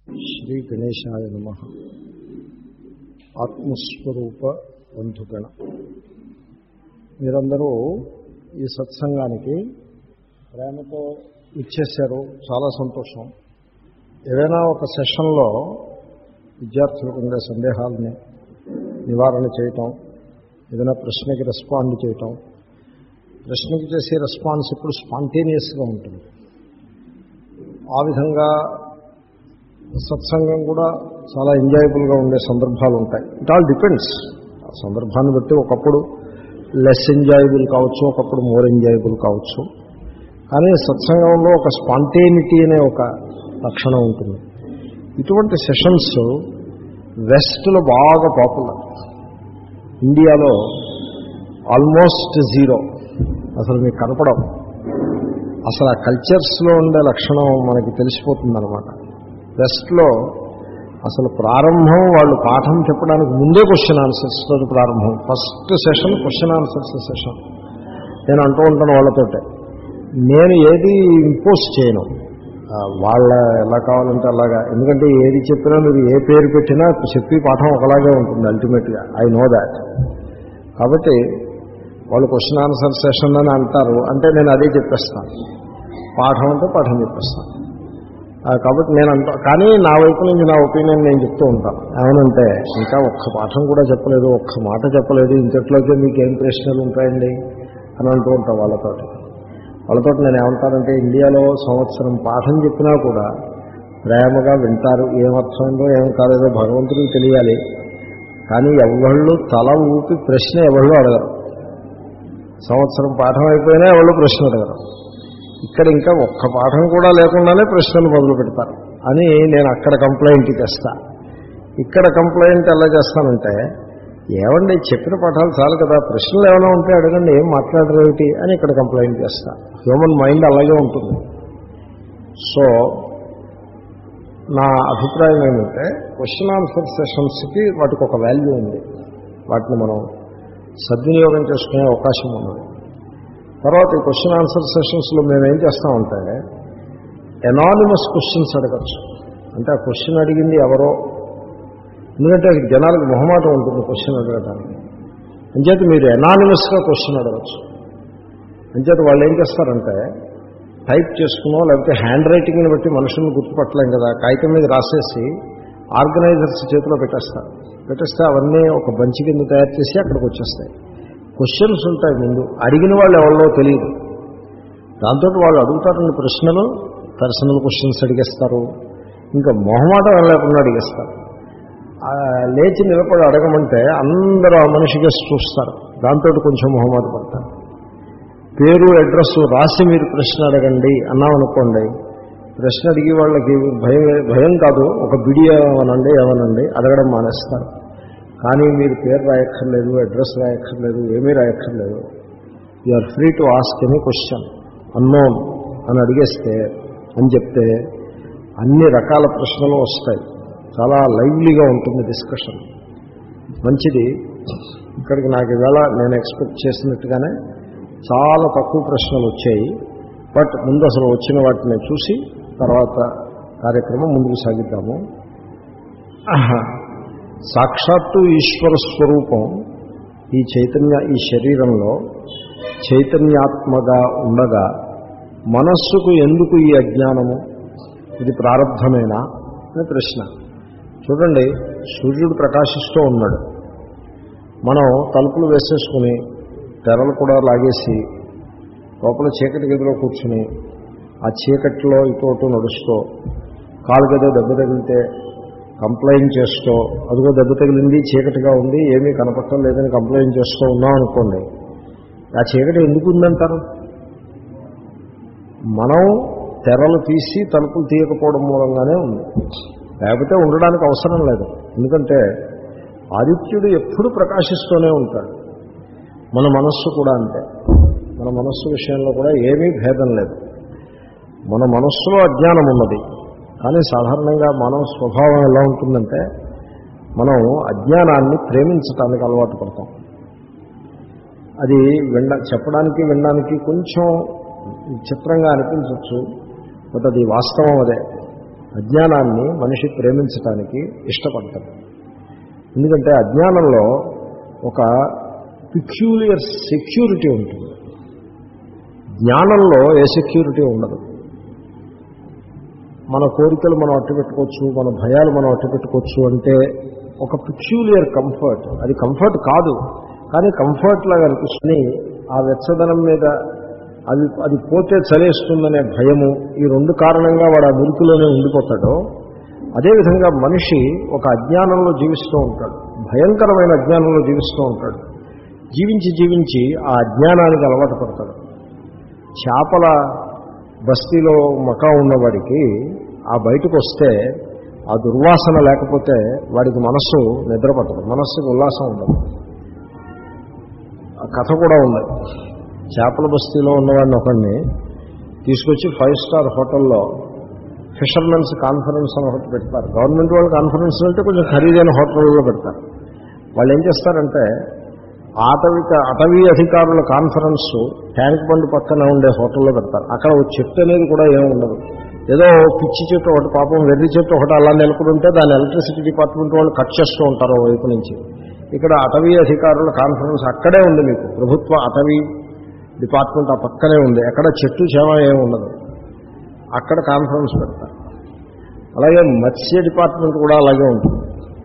శ్రీ గణేశాయ నమ ఆత్మస్వరూప బంధుగణ మీరందరూ ఈ సత్సంగానికి ప్రేమతో ఇచ్చేశారు చాలా సంతోషం ఏదైనా ఒక సెషన్లో విద్యార్థులకు ఉండే సందేహాలని నివారణ చేయటం ఏదైనా ప్రశ్నకి రెస్పాండ్ చేయటం ప్రశ్నకి చేసే రెస్పాన్స్ ఇప్పుడు స్పాంటేనియస్గా ఉంటుంది ఆ విధంగా సత్సంగం కూడా చాలా ఎంజాయబుల్గా ఉండే సందర్భాలు ఉంటాయి ఇట్ ఆల్ డిపెండ్స్ ఆ సందర్భాన్ని బట్టి ఒకప్పుడు లెస్ ఎంజాయబుల్ కావచ్చు ఒకప్పుడు మోర్ ఎంజాయబుల్ కావచ్చు కానీ సత్సంగంలో ఒక స్పాంటేనిటీ అనే ఒక లక్షణం ఉంటుంది ఇటువంటి సెషన్స్ వెస్ట్లో బాగా పాపులర్ ఇండియాలో ఆల్మోస్ట్ జీరో అసలు మీకు కనపడం అసలు ఆ కల్చర్స్లో ఉండే లక్షణం మనకి తెలిసిపోతుంది అనమాట వెస్ట్లో అసలు ప్రారంభం వాళ్ళు పాఠం చెప్పడానికి ముందే క్వశ్చన్ ఆన్సర్స్ తోటి ప్రారంభం first session question answers session నేను అంటూ ఉంటాను వాళ్ళతోటే నేను ఏది ఇంపోజ్ చేయను ఆ, వాళ్ళ ఎలా కావాలంటే అలాగా ఎందుకంటే ఏది చెప్పినా మీరు ఏ పేరు పెట్టినా చెప్పి పాఠం ఒకలాగే ఉంటుంది అల్టిమేట్గా ఐ నో దాట్ కాబట్టి వాళ్ళు క్వశ్చన్ ఆన్సర్ సెషన్ అని అంటారు అంటే నేను అదే చెప్పేస్తాను పాఠం అంటే పాఠం చెప్పేస్తాను ఆ, కాబట్టి నేను అంటా కానీ నా వైపు నుంచి నా ఒపీనియన్ నేను చెప్తూ ఉంటాను ఏమనంటే ఇంకా ఒక్క పాఠం కూడా చెప్పలేదు ఒక్క మాట చెప్పలేదు ఇంతట్లోకి మీకు ఏం ప్రశ్నలు ఉంటాయండి అని అంటూ ఉంటాను వాళ్ళతో వాళ్ళతో నేను ఏమంటానంటే ఇండియాలో సంవత్సరం పాఠం చెప్పినా కూడా ప్రేమగా వింటారు ఏమర్థమైందో ఏం కాలేదో భగవంతుడికి తెలియాలి కానీ ఎవళ్ళు తల ఊపి ప్రశ్న ఎవళ్ళు అడగరు సంవత్సరం పాఠం అయిపోయినా ఎవళ్ళు ప్రశ్న అడగరు ఇక్కడ ఇంకా ఒక్క పాఠం కూడా లేకుండానే ప్రశ్నలు మొదలు పెడతారు అని నేను అక్కడ కంప్లైంట్ చేస్తా ఇక్కడ కంప్లైంట్ ఎలా చేస్తానంటే ఏమండి చెప్పిన పాఠాలు చాలు కదా ప్రశ్నలు ఏమైనా ఉంటే అడగండి ఏం మాట్లాడరేమిటి అని ఇక్కడ కంప్లైంట్ చేస్తా హ్యూమన్ మైండ్ అలాగే ఉంటుంది సో నా అభిప్రాయం ఏమంటే క్వశ్చన్ ఆన్సర్ సెషన్స్కి వాటికి ఒక వాల్యూ ఉంది వాటిని మనం సద్వినియోగం చేసుకునే అవకాశం ఉన్నది తర్వాత ఈ క్వశ్చన్ ఆన్సర్ సెషన్స్లో మేము ఏం చేస్తామంటే ఎనానిమస్ క్వశ్చన్స్ అడగచ్చు అంటే ఆ క్వశ్చన్ అడిగింది ఎవరో ఎందుకంటే జనాలకు మొహమాటం ఉంటుంది క్వశ్చన్ అడగడానికి అంచేత మీరు ఎనానిమస్గా క్వశ్చన్ అడగచ్చు అంచేత వాళ్ళు ఏం చేస్తారంటే టైప్ చేసుకునో లేకపోతే హ్యాండ్ రైటింగ్ని బట్టి మనుషులను గుర్తుపట్టలేం కదా కాగితం మీద రాసేసి ఆర్గనైజర్స్ చేతిలో పెట్టేస్తారు పెట్టేస్తే అవన్నీ ఒక బంచి కింద తయారు చేసి అక్కడికి వచ్చేస్తాయి క్వశ్చన్స్ ఉంటాయి ముందు అడిగిన వాళ్ళు ఎవరిలో తెలియదు దాంతో వాళ్ళు అడుగుతారని ప్రశ్నలు పర్సనల్ క్వశ్చన్స్ అడిగేస్తారు ఇంకా మొహమాటం లేకుండా అడిగేస్తారు ఆ, లేచి నిలబడి అడగమంటే అందరూ ఆ మనిషిగా చూస్తారు దాంతో కొంచెం మొహమాట పడతారు పేరు అడ్రస్ రాసి మీరు ప్రశ్న అడగండి అన్నామనుకోండి ప్రశ్న అడిగి వాళ్ళకి భయం భయం కాదు ఒక బిడి ఏమనండి ఏమనండి అడగడం మానేస్తారు కానీ మీరు పేరు రాయక్కర్లేదు అడ్రస్ రాయక్కర్లేదు ఏమీ రాయక్కర్లేదు you are free to ask any question unknown అని అడిగేస్తే అని చెప్తే అన్ని రకాల ప్రశ్నలు వస్తాయి చాలా లైవ్లీగా ఉంటుంది డిస్కషన్ మంచిది ఇక్కడికి నాకు ఇవాళ నేను ఎక్స్పెక్ట్ చేసినట్టుగానే చాలా తక్కువ ప్రశ్నలు వచ్చాయి బట్ ముందు అసలు వచ్చిన వాటిని చూసి తర్వాత కార్యక్రమం ముందుకు సాగిద్దాము ఆహా. సాక్షాత్తు ఈశ్వర స్వరూపం ఈ చైతన్య ఈ శరీరంలో చైతన్యాత్మగా ఉండగా మనస్సుకు ఎందుకు ఈ అజ్ఞానము ఇది ప్రారంధమేనా అని ప్రశ్న చూడండి సూర్యుడు ప్రకాశిస్తూ ఉన్నాడు మనం తలుపులు వేసేసుకుని తెరలు కూడా లాగేసి లోపల చీకటి గదిలో కూర్చుని ఆ చీకటిలో ఇటు అటు నడుస్తూ కాలు గదో దెబ్బ తగిలితే కంప్లైంట్ చేస్తూ అదిగో దెబ్బ తగిలింది చీకటిగా ఉంది ఏమీ కనపడటం లేదని కంప్లైంట్ చేస్తూ ఉన్నాం అనుకోండి ఆ చీకటి ఎందుకు ఉందంటారు మనం తెరలు తీసి తలుపులు తీయకపోవడం మూలంగానే ఉంది లేకపోతే ఉండడానికి అవసరం లేదు ఎందుకంటే ఆదిత్యుడు ఎప్పుడు ప్రకాశిస్తూనే ఉంటాడు మన మనస్సు కూడా అంతే మన మనస్సు విషయంలో కూడా ఏమీ భేదం లేదు మన మనస్సులో అజ్ఞానం ఉన్నది కానీ సాధారణంగా మనం స్వభావం ఎలా ఉంటుందంటే మనం అజ్ఞానాన్ని ప్రేమించటానికి అలవాటు పడతాం అది విన చెప్పడానికి వినడానికి కొంచెం చిత్రంగా అనిపించవచ్చు బట్ అది వాస్తవం అదే అజ్ఞానాన్ని మనిషి ప్రేమించటానికి ఇష్టపడతాడు ఎందుకంటే అజ్ఞానంలో ఒక పిక్యూలియర్ సెక్యూరిటీ ఉంటుంది జ్ఞానంలో ఏ సెక్యూరిటీ ఉండదు మన కోరికలు మనం అట్టు పెట్టుకోవచ్చు మన భయాలు మనం అట్టు పెట్టుకోవచ్చు అంటే ఒక పిక్యూలియర్ కంఫర్ట్ అది కంఫర్ట్ కాదు కానీ కంఫర్ట్ లాగా అనిపిస్తుంది ఆ వెచ్చదనం మీద అది అది పోతే చలేస్తుందనే భయము ఈ రెండు కారణంగా వాడు ఆ మురికిలోనే ఉండిపోతాడో అదేవిధంగా మనిషి ఒక అజ్ఞానంలో జీవిస్తూ ఉంటాడు భయంకరమైన అజ్ఞానంలో జీవిస్తూ ఉంటాడు జీవించి జీవించి ఆ అజ్ఞానానికి అలవాటు పడతాడు చేపల బస్తీలో మకా ఉన్నవాడికి ఆ బయటకు వస్తే ఆ దుర్వాసన లేకపోతే వాడికి మనస్సు నిద్రపట్టదు మనస్సుకి ఉల్లాసం ఉండదు ఆ కథ కూడా ఉంది చేపల బస్తీలో ఉన్నవాడిని ఒకడిని తీసుకొచ్చి ఫైవ్ స్టార్ హోటల్లో ఫిషర్మెన్స్ కాన్ఫరెన్స్ అని ఒకటి పెడతారు గవర్నమెంట్ వాళ్ళు కాన్ఫరెన్స్ అంటే కొంచెం ఖరీదైన హోటల్లో పెడతారు వాళ్ళు ఏం చేస్తారంటే ఆటవిక అటవీ అధికారుల కాన్ఫరెన్స్ ట్యాంక్ బండ్ పక్కన ఉండే హోటల్లో పెడతారు అక్కడ ఒక చెట్టు అనేది కూడా ఏమి ఉండదు ఏదో పిచ్చి చెట్టు ఒకటి పాపం వెర్రి చెట్టు ఒకటి అలా నిలకడ ఉంటే దాని ఎలక్ట్రిసిటీ డిపార్ట్మెంట్ వాళ్ళు కట్ చేస్తూ ఉంటారు ఓ వైపు నుంచి ఇక్కడ అటవీ అధికారుల కాన్ఫరెన్స్ అక్కడే ఉంది మీకు ప్రభుత్వ అటవీ డిపార్ట్మెంట్ ఆ పక్కనే ఉంది ఎక్కడ చెట్టు చేమ ఏమి ఉండదు అక్కడ కాన్ఫరెన్స్ పెడతారు అలాగే మత్స్య డిపార్ట్మెంట్ కూడా అలాగే ఉంటుంది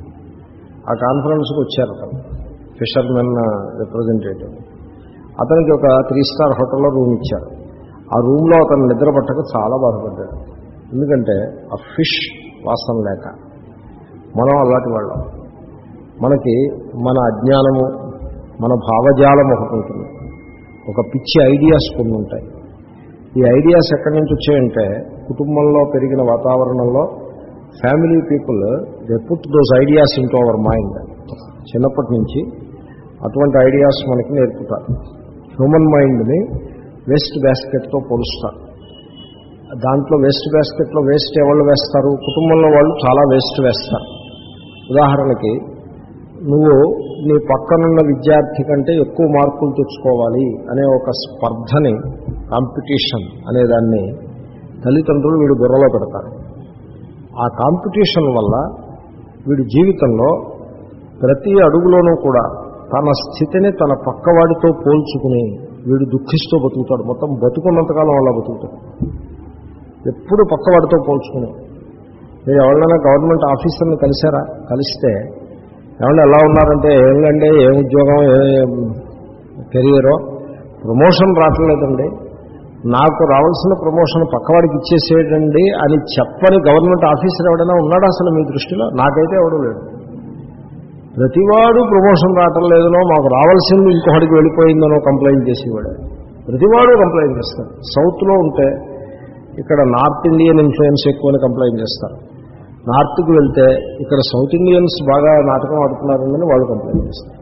ఆ కాన్ఫరెన్స్కి వచ్చారు అతను ఫిషర్మెన్ రిప్రజెంటేటివ్ అతనికి ఒక త్రీ స్టార్ హోటల్లో రూమ్ ఇచ్చారు ఆ రూమ్లో అతను నిద్ర పట్టక చాలా బాధపడ్డాడు ఎందుకంటే ఆ ఫిష్ వాసన లేక మనం అలాంటి వాళ్ళం మనకి మన అజ్ఞానము మన భావజాలం ఒకటి ఉంటుంది ఒక పిచ్చి ఐడియాస్ కొన్ని ఉంటాయి ఈ ఐడియాస్ ఎక్కడి నుంచి వచ్చాయంటే కుటుంబంలో పెరిగిన వాతావరణంలో family people they put those ideas into our mind చిన్నప్పటి నుంచి అటువంటి ఐడియాస్ మనకి నేర్పుతారు హ్యూమన్ మైండ్ని వేస్ట్ బ్యాస్కెట్తో పోలుస్తారు దాంట్లో వేస్ట్ బ్యాస్కెట్లో వేస్ట్ ఎవరు వేస్తారు కుటుంబంలో వాళ్ళు చాలా వేస్ట్ వేస్తారు ఉదాహరణకి నువ్వు నీ పక్కనున్న విద్యార్థి కంటే ఎక్కువ మార్కులు తెచ్చుకోవాలి అనే ఒక స్పర్ధని కాంపిటీషన్ అనే దాన్ని తల్లిదండ్రులు వీడు బుర్రలో పెడతారు ఆ కాంపిటీషన్ వల్ల వీడి జీవితంలో ప్రతి అడుగులోనూ కూడా తన స్థితిని తన పక్కవాడితో పోల్చుకుని వీడు దుఃఖిస్తూ బతుకుతాడు మొత్తం బతుకున్నంతకాలం అలా బతుకుతాడు ఎప్పుడు పక్కవాడితో పోల్చుకుని మీరు ఎవరైనా గవర్నమెంట్ ఆఫీసర్ని కలిశారా కలిస్తే ఏమన్నా ఎలా ఉన్నారంటే ఏంటంటే ఏ ఉద్యోగం ఏ కెరియరో ప్రమోషన్ రావట్లేదండి నాకు రావాల్సిన ప్రమోషన్ పక్కవాడికి ఇచ్చేసేయండి అని చెప్పని గవర్నమెంట్ ఆఫీసర్ ఎవడైనా ఉన్నాడా అసలు మీ దృష్టిలో నాకైతే ఎవడూ లేడు ప్రతివాడు ప్రమోషన్ రావటం లేదనో మాకు రావాల్సింది ఇంకొకటికి వెళ్ళిపోయిందనో కంప్లైంట్ చేసేవాడు ప్రతివాడు కంప్లైంట్ చేస్తారు సౌత్లో ఉంటే ఇక్కడ నార్త్ ఇండియన్ ఇన్ఫ్లుయెన్స్ ఎక్కువని కంప్లైంట్ చేస్తారు నార్త్కి వెళ్తే ఇక్కడ సౌత్ ఇండియన్స్ బాగా నాటకం ఆడుతున్నారని వాళ్ళు కంప్లైంట్ చేస్తారు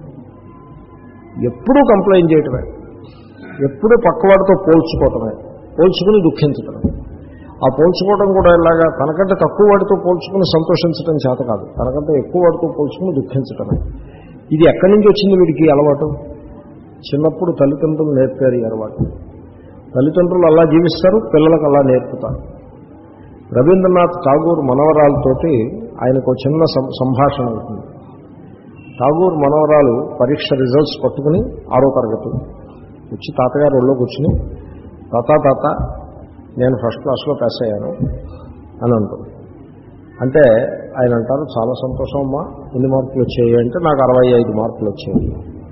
ఎప్పుడూ కంప్లైంట్ చేయటమే ఎప్పుడూ పక్కవాడితో పోల్చుకోవటమే పోల్చుకుని దుఃఖించటమే ఆ పోల్చుకోవడం కూడా ఇలాగా తనకంటే తక్కువ వాడితో పోల్చుకుని సంతోషించడం చేత కాదు తనకంటే ఎక్కువ వాడితో పోల్చుకుని దుఃఖించటమే ఇది ఎక్కడి నుంచి వచ్చింది వీడికి ఈ అలవాటు చిన్నప్పుడు తల్లిదండ్రులు నేర్పారు ఈ అలవాటు తల్లిదండ్రులు అలా జీవిస్తారు పిల్లలకు అలా నేర్పుతారు రవీంద్రనాథ్ ఠాగూర్ మనవరాలతోటి ఆయనకు ఒక చిన్న సం- సంభాషణ అవుతుంది ఠాగూర్ మనవరాలు పరీక్ష రిజల్ట్స్ పట్టుకుని ఆరో తరగతి వచ్చి తాతగారు ఒళ్ళో కూర్చుని తాత తాత నేను ఫస్ట్ క్లాస్లో పాస్ అయ్యాను అని అంటుంది అంటే ఆయన అంటారు చాలా సంతోషం అమ్మా ఎన్ని మార్కులు వచ్చాయి అంటే నాకు అరవై ఐదు మార్కులు వచ్చాయి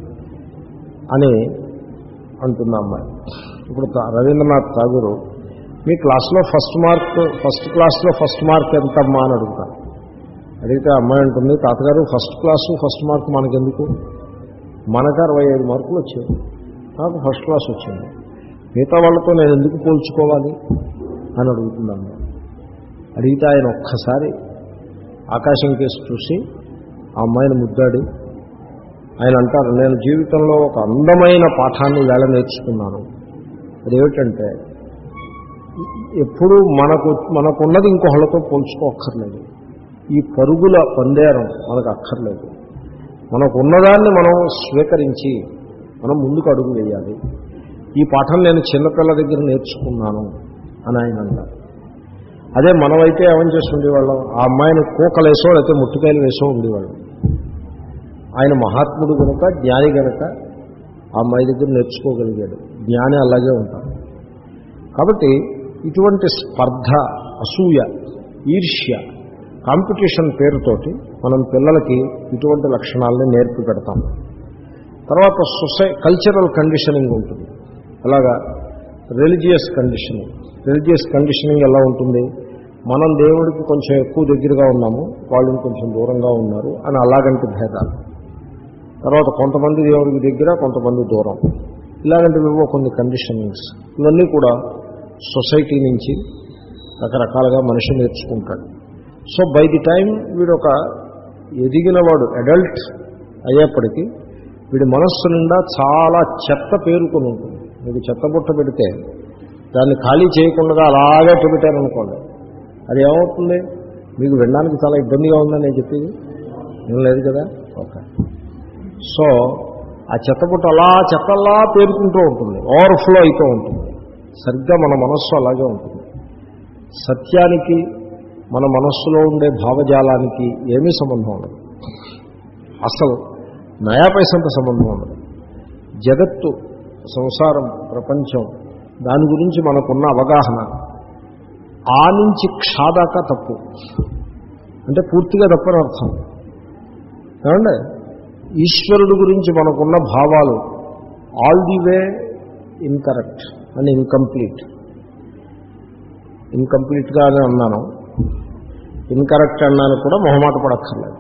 అని అంటుంది అమ్మాయి ఇప్పుడు తా- రవీంద్రనాథ్ ఠాగూరు మీ క్లాస్లో ఫస్ట్ మార్క్ ఫస్ట్ క్లాస్లో ఫస్ట్ మార్క్ ఎంతమ్మా అని అడుగుతాను అడిగితే అమ్మాయి అంటుంది తాతగారు ఫస్ట్ క్లాసు ఫస్ట్ మార్క్ మనకెందుకు మనకు అరవై ఐదు మార్కులు వచ్చాయి నాకు ఫస్ట్ క్లాస్ వచ్చింది మిగతా వాళ్ళతో నేను ఎందుకు పోల్చుకోవాలి అని అడుగుతుంది అమ్మాయి అడిగితే ఆయన ఒక్కసారి ఆకాశం కేసు చూసి ఆ అమ్మాయిని ముద్దాడి ఆయన అంటారు నేను జీవితంలో ఒక అందమైన పాఠాన్ని వేళ నేర్చుకున్నాను అదేమిటంటే ఎప్పుడు మనకు మనకున్నది ఇంకొకళ్ళతో పోల్చుకోక్కర్లేదు ఈ పరుగుల పందేరం మనకు అక్కర్లేదు మనకు ఉన్నదాన్ని మనం స్వీకరించి మనం ముందుకు అడుగు వేయాలి ఈ పాఠం నేను చిన్నపిల్ల దగ్గర నేర్చుకున్నాను అని ఆయన అన్నారు అదే మనమైతే ఏమని చేసి ఉండేవాళ్ళం ఆ అమ్మాయిని కూకలేసో లేకపోతే ముట్టుకాయలు వేసో ఉండేవాళ్ళం ఆయన మహాత్ముడు కనుక జ్ఞాని కనుక ఆ అమ్మాయి దగ్గర నేర్చుకోగలిగాడు జ్ఞాని అలాగే ఉంటారు కాబట్టి ఇటువంటి స్పర్ధ అసూయ ఈర్ష్య కాంపిటీషన్ పేరుతోటి మనం పిల్లలకి ఇటువంటి లక్షణాలని నేర్పి పెడతాం తర్వాత సొసై కల్చరల్ కండిషనింగ్ ఉంటుంది అలాగా రిలీజియస్ కండిషనింగ్ రిలీజియస్ కండిషనింగ్ ఎలా ఉంటుంది మనం దేవుడికి కొంచెం ఎక్కువ దగ్గరగా ఉన్నాము వాళ్ళు ఇంకొంచెం దూరంగా ఉన్నారు అని అలాగంటి భేదాలు తర్వాత కొంతమంది దేవుడికి దగ్గర కొంతమంది దూరం ఇలాగంటివి ఏవో కొన్ని కండిషనింగ్స్ ఇవన్నీ కూడా సొసైటీ నుంచి రకరకాలుగా మనిషి నేర్చుకుంటాడు సో బై ది టైం వీడు ఒక ఎదిగినవాడు అడల్ట్ అయ్యేప్పటికీ వీడి మనస్సు నిండా చాలా చెత్త పేరుకొని ఉంటుంది మీకు చెత్త బుట్ట పెడితే దాన్ని ఖాళీ చేయకుండా అలాగే పెట్టారనుకోండి అది ఏమవుతుంది మీకు వినడానికి చాలా ఇబ్బందిగా ఉందని నేను చెప్పేది ఏం లేదు కదా ఓకే సో ఆ చెత్తపుట్ట అలా చెత్తల్లా పేరుకుంటూ ఉంటుంది ఓవర్ఫ్లో అయితూ ఉంటుంది సరిగ్గా మన మనస్సు అలాగే ఉంటుంది సత్యానికి మన మనస్సులో ఉండే భావజాలానికి ఏమీ సంబంధం ఉండదు అసలు నయా పైసంత సంబంధం ఉండదు జగత్తు సంసారం ప్రపంచం దాని గురించి మనకున్న అవగాహన ఆ నుంచి క్షాదాకా తప్పు అంటే పూర్తిగా తప్పని అర్థం ఏమండి ఈశ్వరుడు గురించి మనకున్న భావాలు all the way incorrect and incomplete ఇన్కంప్లీట్గా అని అన్నాను ఇన్కరెక్ట్ అన్నాను కూడా మొహమాట పడక్కర్లేదు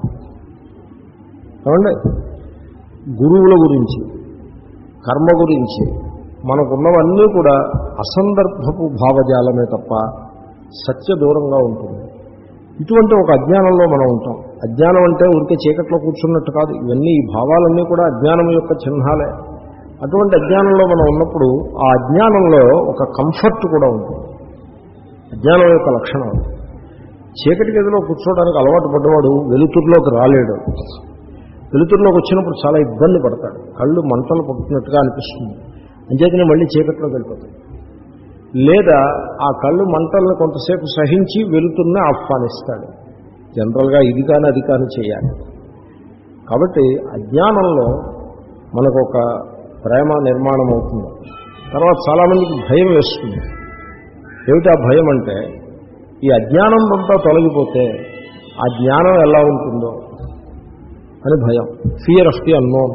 ఏమండి గురువుల గురించి కర్మ గురించి మనకున్నవన్నీ కూడా అసందర్భపు భావజాలమే తప్ప సత్య దూరంగా ఉంటుంది ఇటువంటి ఒక అజ్ఞానంలో మనం ఉంటాం అజ్ఞానం అంటే ఊరికే చీకట్లో కూర్చున్నట్టు కాదు ఇవన్నీ ఈ భావాలన్నీ కూడా అజ్ఞానం యొక్క చిహ్నాలే అటువంటి అజ్ఞానంలో మనం ఉన్నప్పుడు ఆ అజ్ఞానంలో ఒక కంఫర్ట్ కూడా ఉంటుంది అజ్ఞానం యొక్క లక్షణం చీకటి గదిలో కూర్చోవడానికి అలవాటు పడ్డవాడు వెలుతురులోకి రాలేడు వెలుతురులోకి వచ్చినప్పుడు చాలా ఇబ్బంది పడతాడు కళ్ళు మంటలు పడుతున్నట్టుగా అనిపిస్తుంది అంచేతనే మళ్ళీ చీకట్లోకి వెళ్ళిపోతాడు లేదా ఆ కళ్ళు మంటలను కొంతసేపు సహించి వెలుతురుని ఆహ్వానిస్తాడు జనరల్గా ఇది కానీ అది కానీ చేయాలి కాబట్టి అజ్ఞానంలో మనకు ఒక ప్రేమ నిర్మాణం అవుతుంది తర్వాత చాలామందికి భయం వేస్తుంది ఏమిటి ఆ భయం అంటే ఈ అజ్ఞానం అంతా తొలగిపోతే ఆ జ్ఞానం ఎలా ఉంటుందో అని భయం ఫియర్ ఆఫ్ ది అన్నోన్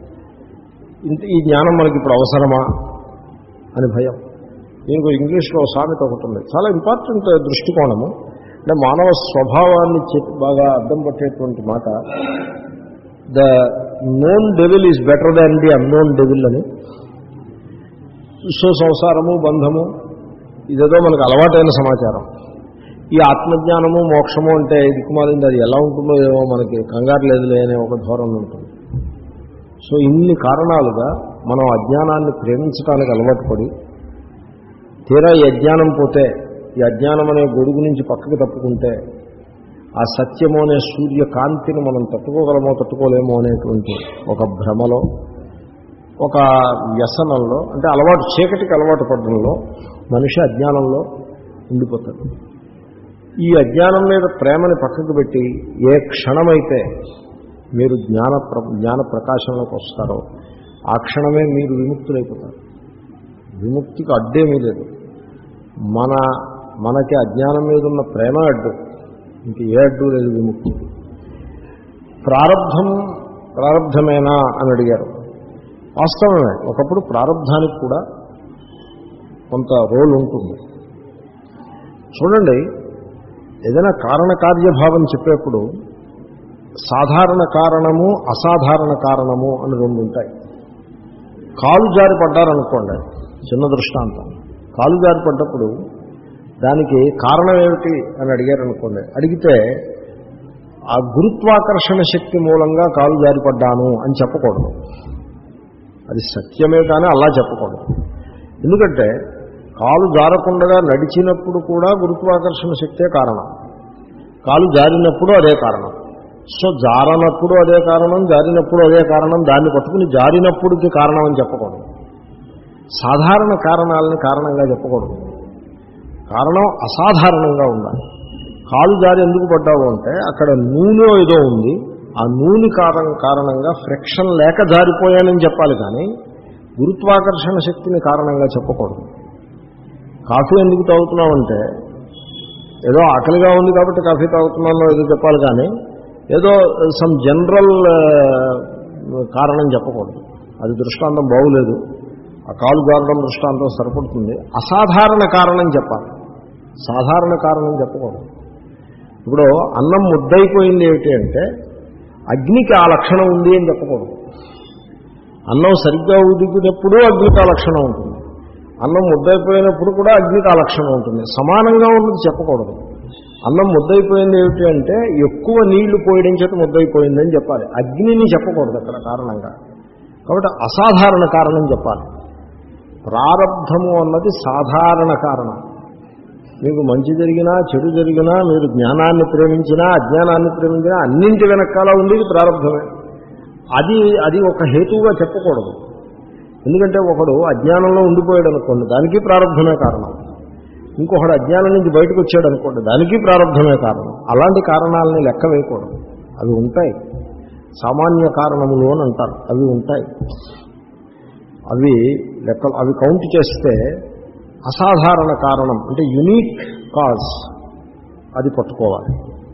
ఇంత ఈ జ్ఞానం మనకి ఇప్పుడు అవసరమా అని భయం దీనికి ఇంగ్లీష్లో సామెత ఒకటి ఉంది చాలా ఇంపార్టెంట్ దృష్టికోణము అంటే మానవ స్వభావాన్ని చెప్పి బాగా అర్థం పట్టేటువంటి మాట the known devil is better than the unknown devil అని సో సంసారము బంధము ఇదేదో మనకు అలవాటైన సమాచారం ఈ ఆత్మజ్ఞానము మోక్షము అంటే దిక్కుమాలింది అది ఎలా ఉంటుందో ఏమో మనకి కంగారు లేదులే అనే ఒక ధోరణి ఉంటుంది సో ఇన్ని కారణాలుగా మనం అజ్ఞానాన్ని ప్రేమించడానికి అలవాటు పడి తీరా ఈ అజ్ఞానం పోతే ఈ అజ్ఞానం అనే గొడుగు నుంచి పక్కకు తప్పుకుంటే ఆ సత్యము అనే సూర్యకాంతిని మనం తట్టుకోగలమో తట్టుకోలేమో అనేటువంటి ఒక భ్రమలో ఒక వ్యసనంలో అంటే అలవాటు చీకటికి అలవాటు పడడంలో మనిషి అజ్ఞానంలో ఉండిపోతాడు ఈ అజ్ఞానం మీద ప్రేమని పక్కకు పెట్టి ఏ క్షణమైతే మీరు జ్ఞాన ప్ర జ్ఞాన ప్రకాశంలోకి వస్తారో ఆ క్షణమే మీరు విముక్తులైపోతారు విముక్తికి అడ్డేమీ లేదు మన మనకి అజ్ఞానం మీద ఉన్న ప్రేమ అడ్డు ఇంక ఏ అడ్డు లేదు విముక్తి ప్రారంధం ప్రారంధమేనా అని అడిగారు వాస్తవమే ఒకప్పుడు ప్రారంధానికి కూడా కొంత రోల్ ఉంటుంది చూడండి ఏదైనా కారణకార్యభావం చెప్పేప్పుడు సాధారణ కారణము అసాధారణ కారణము అని రెండు ఉంటాయి కాలు జారి పడ్డారనుకోండి చిన్న దృష్టాంతం కాలు జారి పడ్డప్పుడు దానికి కారణం ఏమిటి అని అడిగారనుకోండి అడిగితే ఆ గురుత్వాకర్షణ శక్తి మూలంగా కాలు జారి పడ్డాను అని చెప్పకూడదు అది సత్యమే కానీ అలా చెప్పకూడదు ఎందుకంటే కాలు జారకుండా నడిచినప్పుడు కూడా గురుత్వాకర్షణ శక్తే కారణం కాలు జారినప్పుడు అదే కారణం సో జారనప్పుడు అదే కారణం జారినప్పుడు అదే కారణం దాన్ని పట్టుకుని జారినప్పుడుకి కారణం అని చెప్పకూడదు సాధారణ కారణాలని కారణంగా చెప్పకూడదు కారణం అసాధారణంగా ఉండాలి కాలు జారి ఎందుకు పడ్డావు అంటే అక్కడ నూనె ఏదో ఉంది ఆ నూనె కారణం కారణంగా ఫ్రిక్షన్ లేక జారిపోయానని చెప్పాలి కానీ గురుత్వాకర్షణ శక్తిని కారణంగా చెప్పకూడదు కాఫీ ఎందుకు తాగుతున్నామంటే ఏదో ఆకలిగా ఉంది కాబట్టి కాఫీ తాగుతున్నాను ఏదో చెప్పాలి కానీ ఏదో సమ్ జనరల్ కారణం చెప్పకూడదు అది దృష్టాంతం బాగులేదు ఆ కాలు జారడం దృష్టాంతం సరిపడుతుంది అసాధారణ కారణం చెప్పాలి సాధారణ కారణం చెప్పకూడదు ఇప్పుడు అన్నం ముద్దయిపోయింది ఏమిటి అంటే అగ్నికి ఆ లక్షణం ఉంది అని చెప్పకూడదు అన్నం సరిగ్గా ఉడికినప్పుడు అగ్నికి ఆ లక్షణం ఉంటుంది అన్నం ముద్దయిపోయినప్పుడు కూడా అగ్నికి ఆ లక్షణం ఉంటుంది సమానంగా ఉన్నది చెప్పకూడదు అన్నం ముద్దయిపోయింది ఏమిటి అంటే ఎక్కువ నీళ్లు పోయడం చేత ముద్దయిపోయిందని చెప్పాలి అగ్నిని చెప్పకూడదు అక్కడ కారణంగా కాబట్టి అసాధారణ కారణం చెప్పాలి ప్రారంధము అన్నది సాధారణ కారణం మీకు మంచి జరిగినా చెడు జరిగినా మీరు జ్ఞానాన్ని ప్రేమించినా అజ్ఞానాన్ని ప్రేమించినా అన్నింటి వెనకాల ఉండేది ప్రారంభమే అది అది ఒక హేతువుగా చెప్పకూడదు ఎందుకంటే ఒకడు అజ్ఞానంలో ఉండిపోయాడు అనుకోండి దానికి ప్రారంభమే కారణం ఇంకొకడు అజ్ఞానం నుంచి బయటకు వచ్చాడు అనుకోండి దానికి ప్రారంభమే కారణం అలాంటి కారణాలని లెక్క వేయకూడదు అవి ఉంటాయి సామాన్య కారణములు అని అంటారు అవి ఉంటాయి అవి లెక్క అవి కౌంట్ చేస్తే అసాధారణ కారణం అంటే యునీక్ కాజ్ అది పట్టుకోవాలి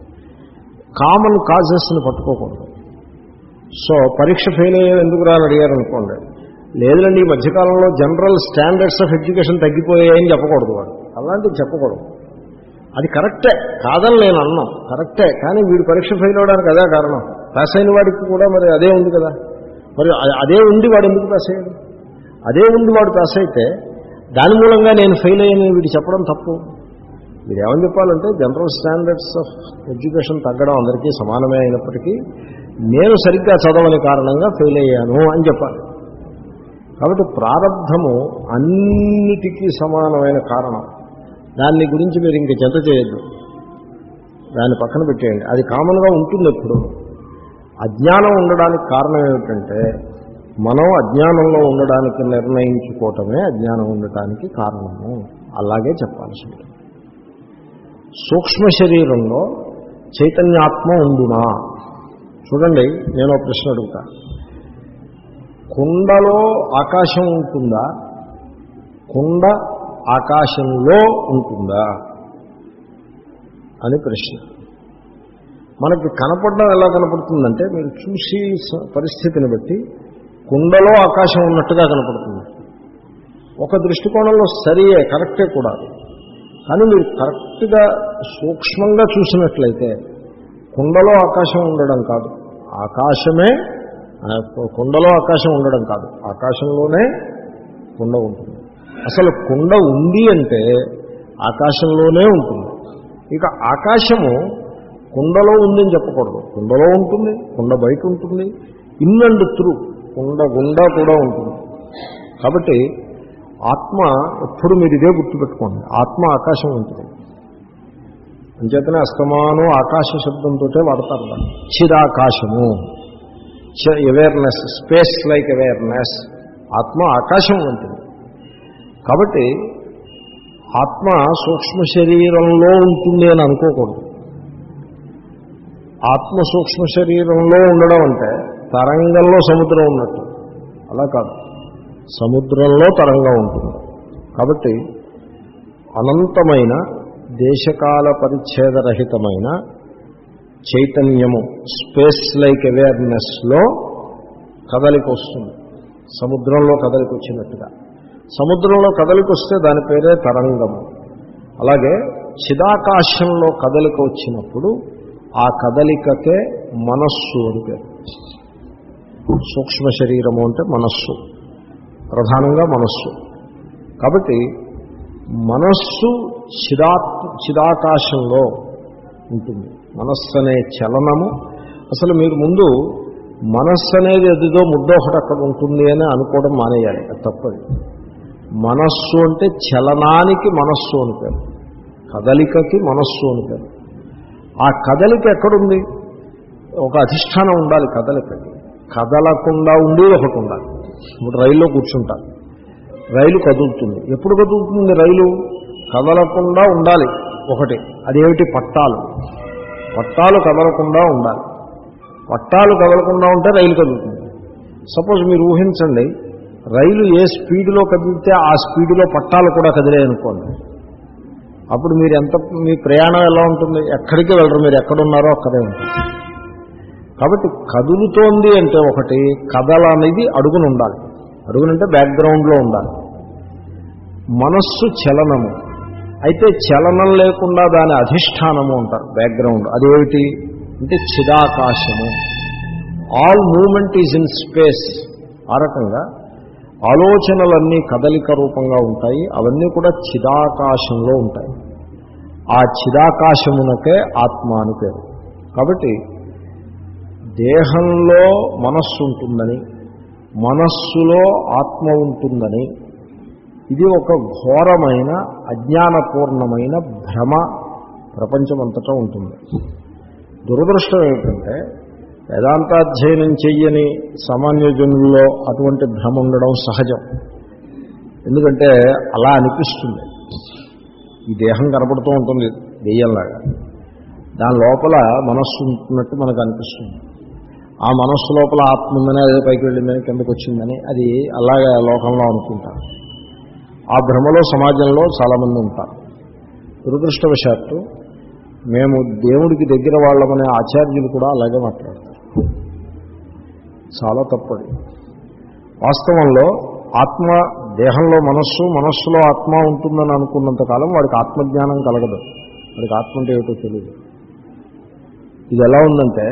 కామన్ కాజెస్ని పట్టుకోకూడదు సో పరీక్ష ఫెయిల్ అయ్యే ఎందుకు రాని అడిగారు అనుకోండి లేదండి ఈ మధ్యకాలంలో జనరల్ స్టాండర్డ్స్ ఆఫ్ ఎడ్యుకేషన్ తగ్గిపోయాయని చెప్పకూడదు వాడు అలాంటివి చెప్పకూడదు అది కరెక్టే కాదని నేను అన్నాం కరెక్టే కానీ వీడు పరీక్ష ఫెయిల్ అవడానికి అదే కారణం పాస్ అయిన వాడికి కూడా మరి అదే ఉంది కదా మరి అ- అదే ఉంది వాడు ఎందుకు పాస్ అయ్యాడు అదే ఉంది వాడు పాస్ అయితే దాని మూలంగా నేను ఫెయిల్ అయ్యానని వీడు చెప్పడం తప్పు మీరు ఏమని చెప్పాలంటే జనరల్ స్టాండర్డ్స్ ఆఫ్ ఎడ్యుకేషన్ తగ్గడం అందరికీ సమానమే అయినప్పటికీ నేను సరిగ్గా చదవని కారణంగా ఫెయిల్ అయ్యాను అని చెప్పాలి కాబట్టి ప్రారంధము అన్నిటికీ సమానమైన కారణం దాన్ని గురించి మీరు ఇంక చెంత చేయొద్దు దాన్ని పక్కన పెట్టేయండి అది కామన్గా ఉంటుంది ఎప్పుడు అజ్ఞానం ఉండడానికి కారణం ఏమిటంటే మనం అజ్ఞానంలో ఉండడానికి నిర్ణయించుకోవటమే అజ్ఞానం ఉండటానికి కారణము అలాగే చెప్పాల్సి ఉంటుంది సూక్ష్మ శరీరంలో చైతన్యాత్మ ఉండునా చూడండి నేను ఒక ప్రశ్న అడుగుతా కుండలో ఆకాశం ఉంటుందా కుండ ఆకాశంలో ఉంటుందా అని ప్రశ్న మనకి కనపడడం ఎలా కనపడుతుందంటే మీరు చూసి స- పరిస్థితిని బట్టి కుండలో ఆకాశం ఉన్నట్టుగా కనపడుతుంది ఒక దృష్టికోణంలో సరియే కరెక్టే కూడా కానీ మీరు కరెక్ట్గా సూక్ష్మంగా చూసినట్లయితే కుండలో ఆకాశం ఉండడం కాదు ఆకాశమే ఆ, కుండలో ఆకాశం ఉండడం కాదు ఆకాశంలోనే కుండ ఉంటుంది అసలు కుండ ఉంది అంటే ఆకాశంలోనే ఉంటుంది ఇక ఆకాశము కుండలో ఉందని చెప్పకూడదు కుండలో ఉంటుంది కుండ బయట ఉంటుంది ఇన్ అండ్ త్రూ కుండ గుండా కూడా ఉంటుంది కాబట్టి ఆత్మ ఎప్పుడు మీరు ఇదే గుర్తుపెట్టుకోండి ఆత్మ ఆకాశం ఉంటుంది అంచేతనే అస్తమానం ఆకాశ శబ్దంతో వాడతారు దాన్ని చిరాకాశము అవేర్నెస్ స్పేస్ లైక్ అవేర్నెస్ ఆత్మ ఆకాశం వంటిది కాబట్టి ఆత్మ సూక్ష్మ శరీరంలో ఉంటుంది అని అనుకోకూడదు ఆత్మ సూక్ష్మ శరీరంలో ఉండడం అంటే తరంగంలో సముద్రం ఉన్నట్టు అలా కాదు సముద్రంలో తరంగం ఉంటుంది కాబట్టి అనంతమైన దేశకాల పరిచ్ఛేదరహితమైన చైతన్యము స్పేస్ లైక్ అవేర్నెస్లో కదలిక వస్తుంది సముద్రంలో కదలిక వచ్చినట్టుగా సముద్రంలో కదలిక వస్తే దాని పేరే తరంగము అలాగే చిదాకాశంలో కదలిక వచ్చినప్పుడు ఆ కదలికకే మనస్సు అని పేరు సూక్ష్మ శరీరము అంటే మనస్సు ప్రధానంగా మనస్సు కాబట్టి మనస్సు చిదాత్ చిదాకాశంలో ఉంటుంది మనస్సు అనే చలనము అసలు మీరు ముందు మనస్సు అనేది ఎదిదో ముద్ద ఒకటి అక్కడ ఉంటుంది అని అనుకోవడం మానేయాలి అది తప్పది మనస్సు అంటే చలనానికి మనస్సు అని పేరు కదలికకి మనస్సు అని పేరు ఆ కదలిక ఎక్కడుంది ఒక అధిష్టానం ఉండాలి కదలికకి కదలకుండా ఉండేది ఒకటి ఉండాలి ఇప్పుడు రైల్లో కూర్చుంటారు రైలు కదులుతుంది ఎప్పుడు కదులుతుంది రైలు కదలకుండా ఉండాలి ఒకటి అదేమిటి పట్టాలు పట్టాలు కదలకుండా ఉండాలి పట్టాలు కదలకుండా ఉంటే రైలు కదులుతుంది సపోజ్ మీరు ఊహించండి రైలు ఏ స్పీడ్లో కదిలితే ఆ స్పీడ్లో పట్టాలు కూడా కదిలాయి అనుకోండి అప్పుడు మీరు ఎంత మీ ప్రయాణం ఎలా ఉంటుంది ఎక్కడికి వెళ్ళరు మీరు ఎక్కడున్నారో అక్కడే ఉంటారు కాబట్టి కదులుతోంది అంటే ఒకటి కదల అనేది అడుగును ఉండాలి అడుగునంటే బ్యాక్గ్రౌండ్లో ఉండాలి మనస్సు చలనము అయితే చలనం లేకుండా దాని అధిష్టానము అంటారు బ్యాక్గ్రౌండ్ అదేమిటి అంటే చిదాకాశము all movement is in space ఆ రకంగా ఆలోచనలన్నీ కదలిక రూపంగా ఉంటాయి అవన్నీ కూడా చిదాకాశంలో ఉంటాయి ఆ చిదాకాశమునకే ఆత్మ అని పేరు కాబట్టి దేహంలో మనస్సు ఉంటుందని మనస్సులో ఆత్మ ఉంటుందని ఇది ఒక ఘోరమైన అజ్ఞానపూర్ణమైన భ్రమ ప్రపంచమంతటా ఉంటుంది దురదృష్టం ఏమిటంటే వేదాంతాధ్యయనం చెయ్యని సామాన్య జనుల్లో అటువంటి భ్రమ ఉండడం సహజం ఎందుకంటే అలా అనిపిస్తుంది ఈ దేహం కనపడుతూ ఉంటుంది దెయ్యంలాగా దాని లోపల మనస్సు ఉంటున్నట్టు మనకు అనిపిస్తుంది ఆ మనస్సు లోపల ఆత్మ ఉందని అదే పైకి వెళ్ళిందని కిందకు వచ్చిందని అది అలాగే లోకంలో అనుకుంటారు ఆ భ్రమలో సమాజంలో చాలామంది ఉంటారు దురదృష్టవశాత్తు మేము దేవుడికి దగ్గర వాళ్ళమనే ఆచార్యులు కూడా అలాగే మాట్లాడతారు చాలా తప్పది వాస్తవంలో ఆత్మ దేహంలో మనస్సు మనస్సులో ఆత్మ ఉంటుందని అనుకున్నంత కాలం వాడికి ఆత్మజ్ఞానం కలగదు వాడికి ఆత్మ అంటే ఏమిటో తెలియదు ఇది ఎలా ఉందంటే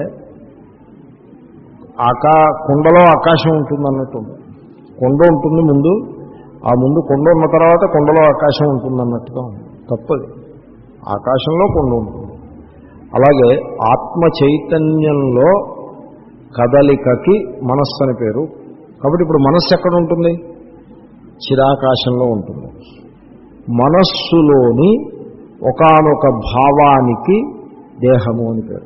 ఆకా కుండలో ఆకాశం ఉంటుంది అన్నట్టు ఉంది కొండ ఉంటుంది ముందు ఆ ముందు కొండ ఉన్న తర్వాత కొండలో ఆకాశం ఉంటుంది అన్నట్టుగా ఉంది తప్పది ఆకాశంలో కొండ ఉంటుంది అలాగే ఆత్మ చైతన్యంలో కదలికకి మనస్సు అని పేరు కాబట్టి ఇప్పుడు మనస్సు ఎక్కడ ఉంటుంది చిరాకాశంలో ఉంటుంది మనస్సులోని ఒకానొక భావానికి దేహము అని పేరు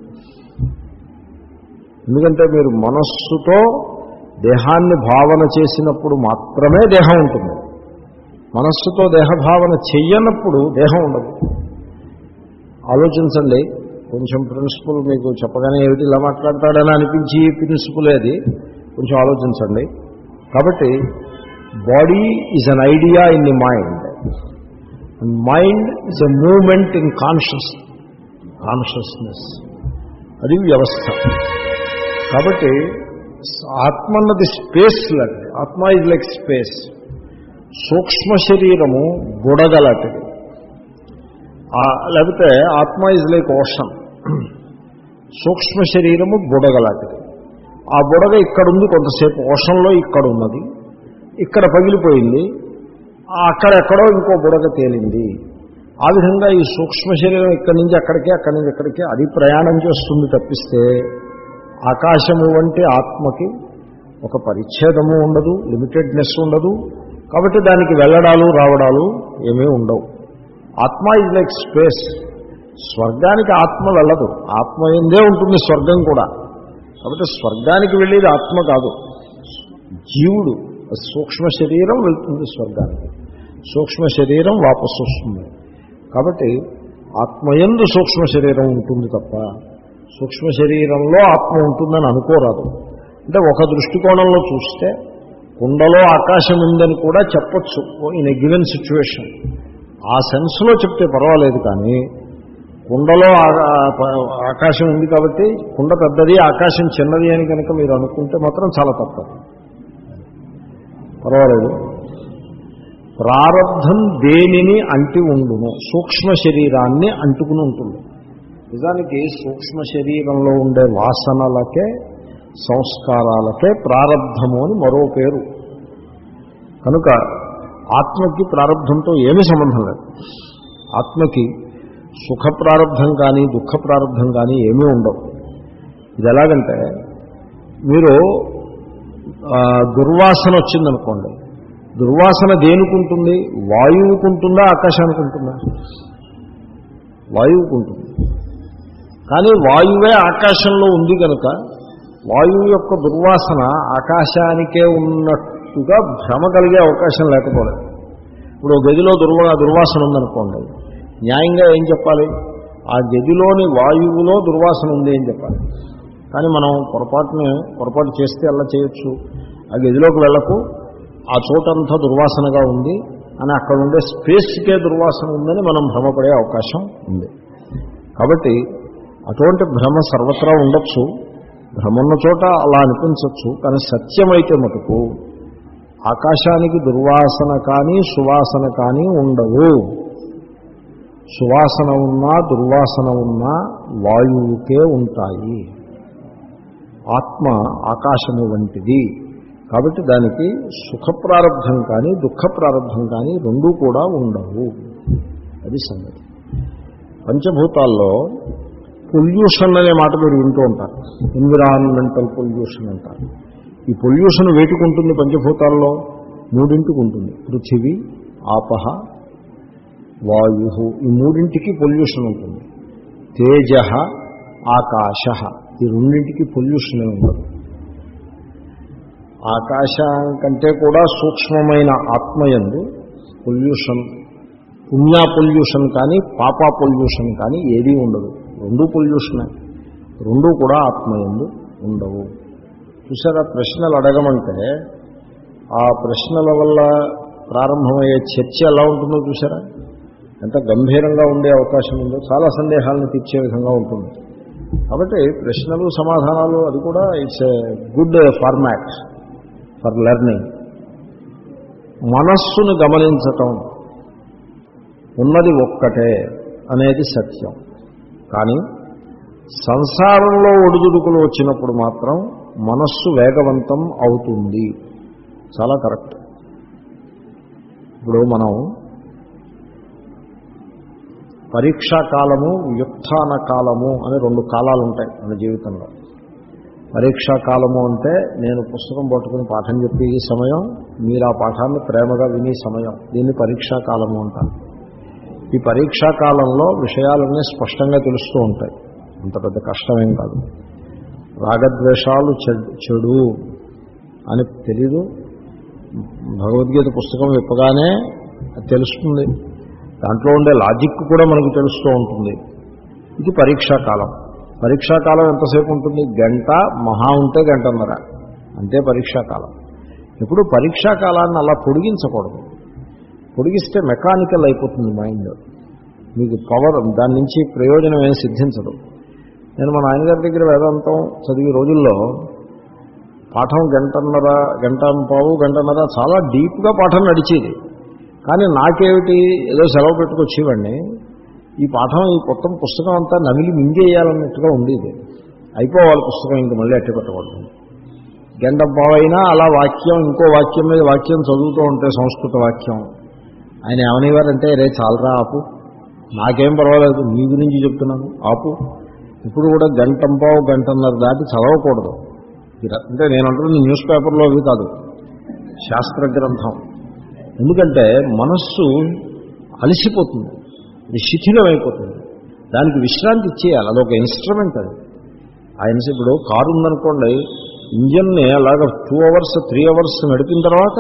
ఎందుకంటే మీరు మనస్సుతో దేహాన్ని భావన చేసినప్పుడు మాత్రమే దేహం ఉంటుంది మనస్సుతో దేహభావన చెయ్యనప్పుడు దేహం ఉండదు ఆలోచించండి కొంచెం ప్రిన్సిపల్ మీకు చెప్పగానే ఏమిటి ఇలా మాట్లాడతాడని అనిపించి ప్రిన్సిపల్ అది కొంచెం ఆలోచించండి కాబట్టి body is an idea in the mind mind is a moment in conscious consciousness అది వ్యవస్థ కాబట్టి ఆత్మ అన్నది స్పేస్ లాంటిది ఆత్మ ఇస్ లైక్ స్పేస్ సూక్ష్మ శరీరము బుడగలాంటిది లేకపోతే ఆత్మ ఇస్ లైక్ ఓషన్ సూక్ష్మ శరీరము బుడగలాంటిది ఆ బుడగ ఇక్కడ ఉంది కొంతసేపు ఓషన్లో ఇక్కడ ఉన్నది ఇక్కడ పగిలిపోయింది అక్కడెక్కడో ఇంకో బుడగ తేలింది ఆ విధంగా ఈ సూక్ష్మ శరీరం ఇక్కడి నుంచి అక్కడికి అక్కడి నుంచి ఇక్కడికి అది ప్రయాణం చేస్తుంది తప్పిస్తే ఆకాశము వంటి ఆత్మకి ఒక పరిచ్ఛేదము ఉండదు లిమిటెడ్నెస్ ఉండదు కాబట్టి దానికి వెళ్ళడాలు రావడాలు ఏమీ ఉండవు ఆత్మ ఇస్ లైక్ స్పేస్ స్వర్గానికి ఆత్మ వెళ్ళదు ఆత్మ ఎందే ఉంటుంది స్వర్గం కూడా కాబట్టి స్వర్గానికి వెళ్ళేది ఆత్మ కాదు జీవుడు సూక్ష్మ శరీరం వెళ్తుంది స్వర్గానికి సూక్ష్మ శరీరం వాపసు వస్తుంది కాబట్టి ఆత్మయందు సూక్ష్మ శరీరం ఉంటుంది తప్ప సూక్ష్మ శరీరంలో ఆత్మ ఉంటుందని అనుకోరాదు అంటే ఒక దృష్టికోణంలో చూస్తే కుండలో ఆకాశం ఉందని కూడా చెప్పచ్చు ఇన్ ఎ గివెన్ సిచ్యువేషన్ ఆ సెన్స్లో చెప్తే పర్వాలేదు కానీ కుండలో ఆకాశం ఉంది కాబట్టి కుండ పెద్దది ఆకాశం చిన్నది అని కనుక మీరు అనుకుంటే మాత్రం చాలా తప్పదు పర్వాలేదు ప్రారంధం దేనిని అంటి ఉండును సూక్ష్మ శరీరాన్ని అంటుకుని ఉంటుంది నిజానికి సూక్ష్మ శరీరంలో ఉండే వాసనలకే సంస్కారాలకే ప్రారంధము అని మరో పేరు కనుక ఆత్మకి ప్రారంధంతో ఏమీ సంబంధం లేదు ఆత్మకి సుఖ ప్రారంధం కానీ దుఃఖ ప్రారంధం కానీ ఏమీ ఉండవు ఇది ఎలాగంటే మీరు దుర్వాసన వచ్చిందనుకోండి దుర్వాసన దేనికుంటుంది వాయువుకుంటుందా ఆకాశానికి ఉంటుందా వాయువుకుంటుంది కానీ వాయువే ఆకాశంలో ఉంది కనుక వాయువు యొక్క దుర్వాసన ఆకాశానికే ఉన్నట్టుగా భ్రమ కలిగే అవకాశం లేకపోలేదు ఇప్పుడు ఒక గదిలో దుర్వా దుర్వాసన ఉందనుకోండి న్యాయంగా ఏం చెప్పాలి ఆ గదిలోని వాయువులో దుర్వాసన ఉంది అని చెప్పాలి కానీ మనం పొరపాటుని పొరపాటు చేస్తే అలా చేయొచ్చు ఆ గదిలోకి వెళ్ళకు ఆ చోటంతా దుర్వాసనగా ఉంది అని అక్కడ ఉండే స్పేస్కే దుర్వాసన ఉందని మనం భ్రమపడే అవకాశం ఉంది కాబట్టి అటువంటి భ్రమ సర్వత్రా ఉండొచ్చు భ్రమ ఉన్న చోట అలా అనిపించవచ్చు కానీ సత్యమైతే మటుకు ఆకాశానికి దుర్వాసన కానీ సువాసన కానీ ఉండవు సువాసన ఉన్నా దుర్వాసన ఉన్నా వాయువుకే ఉంటాయి ఆత్మ ఆకాశము వంటిది కాబట్టి దానికి సుఖ ప్రారంభం కానీ దుఃఖ ప్రారంభం కానీ రెండూ కూడా ఉండవు అది సంగతి పంచభూతాల్లో పొల్యూషన్ అనే మాట మీరు వింటూ ఉంటారు ఎన్విరాన్మెంటల్ పొల్యూషన్ అంటారు ఈ పొల్యూషన్ వేటికి ఉంటుంది పంచభూతాల్లో మూడింటికి ఉంటుంది పృథివీ ఆపహ వాయు ఈ మూడింటికి పొల్యూషన్ ఉంటుంది తేజ ఆకాశ ఈ రెండింటికి పొల్యూషన్ ఉండదు ఆకాశం కంటే కూడా సూక్ష్మమైన ఆత్మయందు పొల్యూషన్ పుణ్య పొల్యూషన్ కానీ పాప పొల్యూషన్ కానీ ఏదీ ఉండదు రెండు పొల్యూషనే రెండు కూడా ఆత్మయందు ఉండవు చూసారా ప్రశ్నలు అడగమంటే ఆ ప్రశ్నల వల్ల ప్రారంభమయ్యే చర్చ ఎలా ఉంటుందో చూసారా ఎంత గంభీరంగా ఉండే అవకాశం ఉందో చాలా సందేహాలను తీర్చే విధంగా ఉంటుంది కాబట్టి ప్రశ్నలు సమాధానాలు అది కూడా it's a good format for learning మనస్సును గమనించటం ఉన్నది ఒక్కటే అనేది సత్యం కానీ సంసారంలో ఒడిదుడుకులు వచ్చినప్పుడు మాత్రం మనస్సు వేగవంతం అవుతుంది చాలా కరెక్ట్ ఇప్పుడు మనం పరీక్షా కాలము వ్యుత్థాన కాలము అని రెండు కాలాలు ఉంటాయి మన జీవితంలో పరీక్షా కాలము అంటే నేను పుస్తకం పట్టుకుని పాఠం చెప్పే ఈ సమయం మీరు ఆ పాఠాన్ని ప్రేమగా వినే సమయం దీన్ని పరీక్షా కాలము అంటారు ఈ పరీక్షా కాలంలో విషయాలన్నీ స్పష్టంగా తెలుస్తూ ఉంటాయి అంత పెద్ద కష్టమేం కాదు రాగద్వేషాలు చెడు అని తెలీదు భగవద్గీత పుస్తకం విప్పగానే తెలుస్తుంది దాంట్లో ఉండే లాజిక్ కూడా మనకు తెలుస్తూ ఉంటుంది ఇది పరీక్షా కాలం పరీక్షా కాలం ఎంతసేపు ఉంటుంది గంట మహా ఉంటే గంటన్నర అంతే పరీక్షా కాలం ఇప్పుడు పరీక్షా కాలాన్ని అలా పొడిగించకూడదు పొడిగిస్తే మెకానికల్ అయిపోతుంది మైండ్ మీకు పవర్ దాని నుంచి ప్రయోజనం ఏం సిద్ధించదు నేను మా నాన్నగారి దగ్గర వేదాంతం చదివే రోజుల్లో పాఠం గంటన్నర గంట పావు గంటన్నర చాలా డీప్గా పాఠం నడిచేది కానీ నాకేమిటి ఏదో సెలవు పెట్టుకొచ్చేవాడిని ఈ పాఠం ఈ మొత్తం పుస్తకం అంతా నమిలి మింగేయాలన్నట్టుగా ఉండేది అయిపోవాలి పుస్తకం ఇంక మళ్ళీ అట్టి పెట్టకూడదు గంట పావైనా అలా వాక్యం ఇంకో వాక్యం మీద వాక్యం చదువుతూ ఉంటే సంస్కృత వాక్యం ఆయన ఏమనేవారంటే రే చాలరా ఆపు నాకేం పర్వాలేదు మీ గురించి చెప్తున్నాను ఆపు ఇప్పుడు కూడా గంటంపావు గంటన్నర దాటి చదవకూడదు అంటే నేను అంటున్న న్యూస్ పేపర్లో అవి కాదు శాస్త్ర గ్రంథం ఎందుకంటే మనస్సు అలసిపోతుంది అది శిథిలమైపోతుంది దానికి విశ్రాంతి ఇచ్చేయాలి అదొక ఇన్స్ట్రుమెంట్ అది ఆ ఇన్స్ ఇప్పుడు కారు ఉందనుకోండి ఇంజన్ని అలాగ టూ అవర్స్ త్రీ అవర్స్ నడిపిన తర్వాత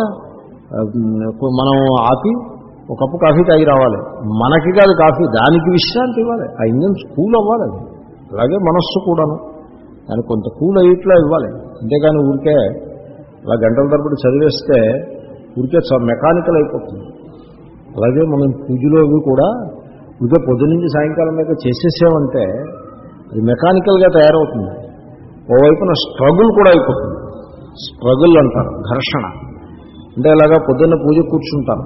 మనం ఆపి ఒక కప్పు కాఫీ తాగి రావాలి మనకి కాదు కాఫీ దానికి విశ్రాంతి ఇవ్వాలి ఆ ఇంజన్ కూల్ అవ్వాలి అది అలాగే మనస్సు కూడాను దానికి కొంత కూల్ అయ్యిట్లా ఇవ్వాలి అంతేగాని ఊరికే అలా గంటల తరబడి చదివేస్తే ఊరికే మెకానికల్ అయిపోతుంది అలాగే మనం పూజలో అవి కూడా ఊరికే పొద్దు నుంచి సాయంకాలం దాకా చేసేసామంటే అది మెకానికల్గా తయారవుతుంది ఓవైపున స్ట్రగుల్ కూడా అయిపోతుంది స్ట్రగుల్ అంటారు ఘర్షణ అంటే ఇలాగా పొద్దున్న పూజ కూర్చుంటారు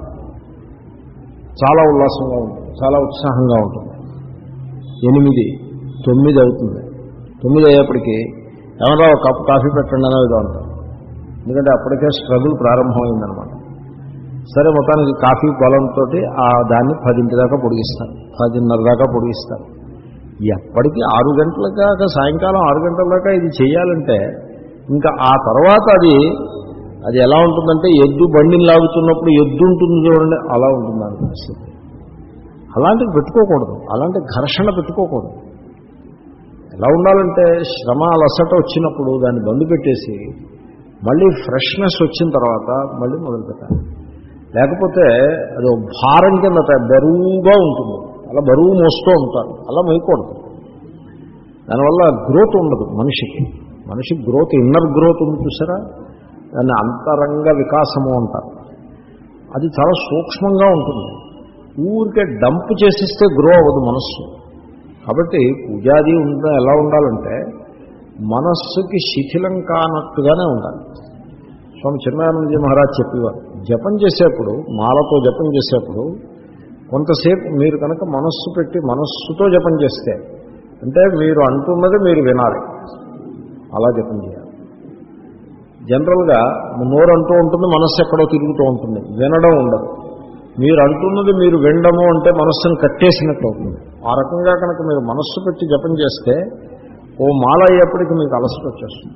చాలా ఉల్లాసంగా ఉంటుంది చాలా ఉత్సాహంగా ఉంటుంది ఎనిమిది తొమ్మిది అవుతుంది తొమ్మిది అయ్యేప్పటికీ ఏమన్నా ఒక కప్పు కాఫీ పెట్టండి అనేది ఏదో అంటారు ఎందుకంటే అప్పటికే స్ట్రగుల్ ప్రారంభమైందనమాట సరే మొత్తానికి కాఫీ బలంతో ఆ దాన్ని పదింటి దాకా పొడిగిస్తారు పదిన్నర దాకా పొడిగిస్తారు ఎప్పటికీ ఆరు గంటల దాకా సాయంకాలం ఆరు గంటల దాకా ఇది చేయాలంటే ఇంకా ఆ తర్వాత అది అది ఎలా ఉంటుందంటే ఎద్దు బండిని లాగుతున్నప్పుడు ఎద్దు ఉంటుంది చూడండి అలా ఉంటుంది దాని పరిస్థితి అలాంటివి పెట్టుకోకూడదు అలాంటి ఘర్షణ పెట్టుకోకూడదు ఎలా ఉండాలంటే శ్రమ అలసట వచ్చినప్పుడు దాన్ని బంధు పెట్టేసి మళ్ళీ ఫ్రెష్నెస్ వచ్చిన తర్వాత మళ్ళీ మొదలు పెట్టాలి లేకపోతే అది ఒక భారం కింద తయారు- బరువుగా ఉంటుంది అలా బరువు మోస్తూ ఉంటారు అలా మోయకూడదు దానివల్ల గ్రోత్ ఉండదు మనిషికి మనిషి గ్రోత్ ఇన్నర్ గ్రోత్ ఉంది చూసారా దాన్ని అంతరంగ వికాసము అంటారు అది చాలా సూక్ష్మంగా ఉంటుంది ఊరికే డంప్ చేసిస్తే గ్రో అవ్వదు మనస్సు కాబట్టి పూజాది ఉండ ఎలా ఉండాలంటే మనస్సుకి శిథిలం కానట్టుగానే ఉండాలి స్వామి చిన్మయానందజీ మహారాజ్ చెప్పేవారు జపం చేసేప్పుడు మాలతో జపం చేసేప్పుడు కొంతసేపు మీరు కనుక మనస్సు పెట్టి మనస్సుతో జపం చేస్తే అంటే మీరు అంటున్నది మీరు వినాలి అలా జపం చేయాలి జనరల్గా నోరు అంటూ ఉంటుంది మనస్సు ఎక్కడో తిరుగుతూ ఉంటుంది వినడం ఉండదు మీరు అంటున్నది మీరు వినడము అంటే మనస్సును కట్టేసినట్టు అవుతుంది ఆ రకంగా కనుక మీరు మనస్సు పెట్టి జపం చేస్తే ఓ మాల అయ్యేప్పటికి మీకు అలసట వచ్చేస్తుంది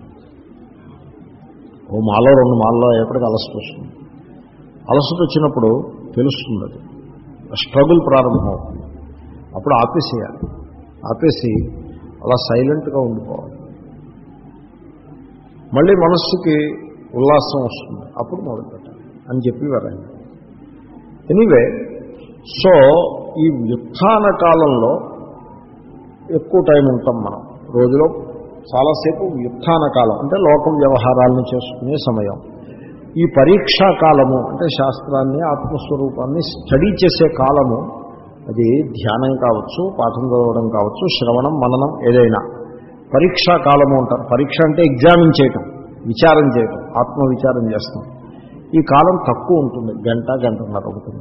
ఓ మాలో రెండు మాలలో అయ్యేప్పటికి అలసట వస్తుంది అలసట వచ్చినప్పుడు తెలుస్తుంది అది స్ట్రగుల్ ప్రారంభమవుతుంది అప్పుడు ఆపేసేయాలి ఆపేసి అలా సైలెంట్గా ఉండిపోవాలి మళ్ళీ మనస్సుకి ఉల్లాసం వస్తుంది అప్పుడు మొదలుపెట్టాలి అని చెప్పేవారు ఆయన ఎనీవే సో ఈ వ్యుత్థాన కాలంలో ఎక్కువ టైం ఉంటాం మనం రోజులో చాలాసేపు వ్యుత్థాన కాలం అంటే లోకం వ్యవహారాలను చేసుకునే సమయం ఈ పరీక్షా కాలము అంటే శాస్త్రాన్ని ఆత్మస్వరూపాన్ని స్టడీ చేసే కాలము అది ధ్యానం కావచ్చు పాఠం చదవడం కావచ్చు శ్రవణం మననం ఏదైనా పరీక్షా కాలము అంటారు పరీక్ష అంటే ఎగ్జామిన్ చేయటం విచారం చేయటం ఆత్మ విచారం చేస్తాం ఈ కాలం తక్కువ ఉంటుంది గంట గంటన్నర అవుతుంది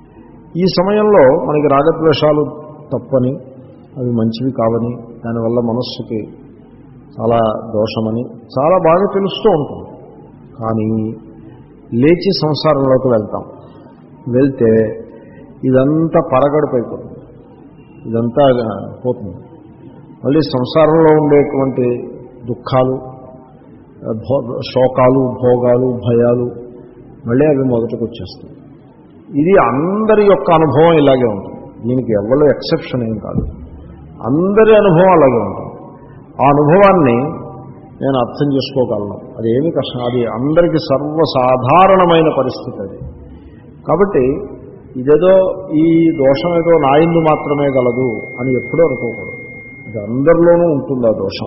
ఈ సమయంలో మనకి రాగద్వేషాలు తప్పని అవి మంచివి కావని దానివల్ల మనస్సుకి చాలా దోషమని చాలా బాగా తెలుస్తూ ఉంటుంది కానీ లేచి సంసారంలోకి వెళ్తాం వెళ్తే ఇదంతా పరగడిపోయిపోతుంది ఇదంతా పోతుంది మళ్ళీ సంసారంలో ఉండేటువంటి దుఃఖాలు భో శోకాలు భోగాలు భయాలు మళ్ళీ అవి మొదటికి వచ్చేస్తాయి ఇది అందరి యొక్క అనుభవం ఇలాగే ఉంటుంది దీనికి ఎవరో ఎక్సెప్షన్ ఏం కాదు అందరి అనుభవం అలాగే ఉంటుంది ఆ అనుభవాన్ని నేను అర్థం చేసుకోగలను అది ఏమి కష్టం అది అందరికీ సర్వసాధారణమైన పరిస్థితి అది కాబట్టి ఇదేదో ఈ దోషం ఏదో నా ఇందు మాత్రమే గలదు అని ఎప్పుడూ అనుకోకూడదు ఇది అందరిలోనూ ఉంటుంది ఆ దోషం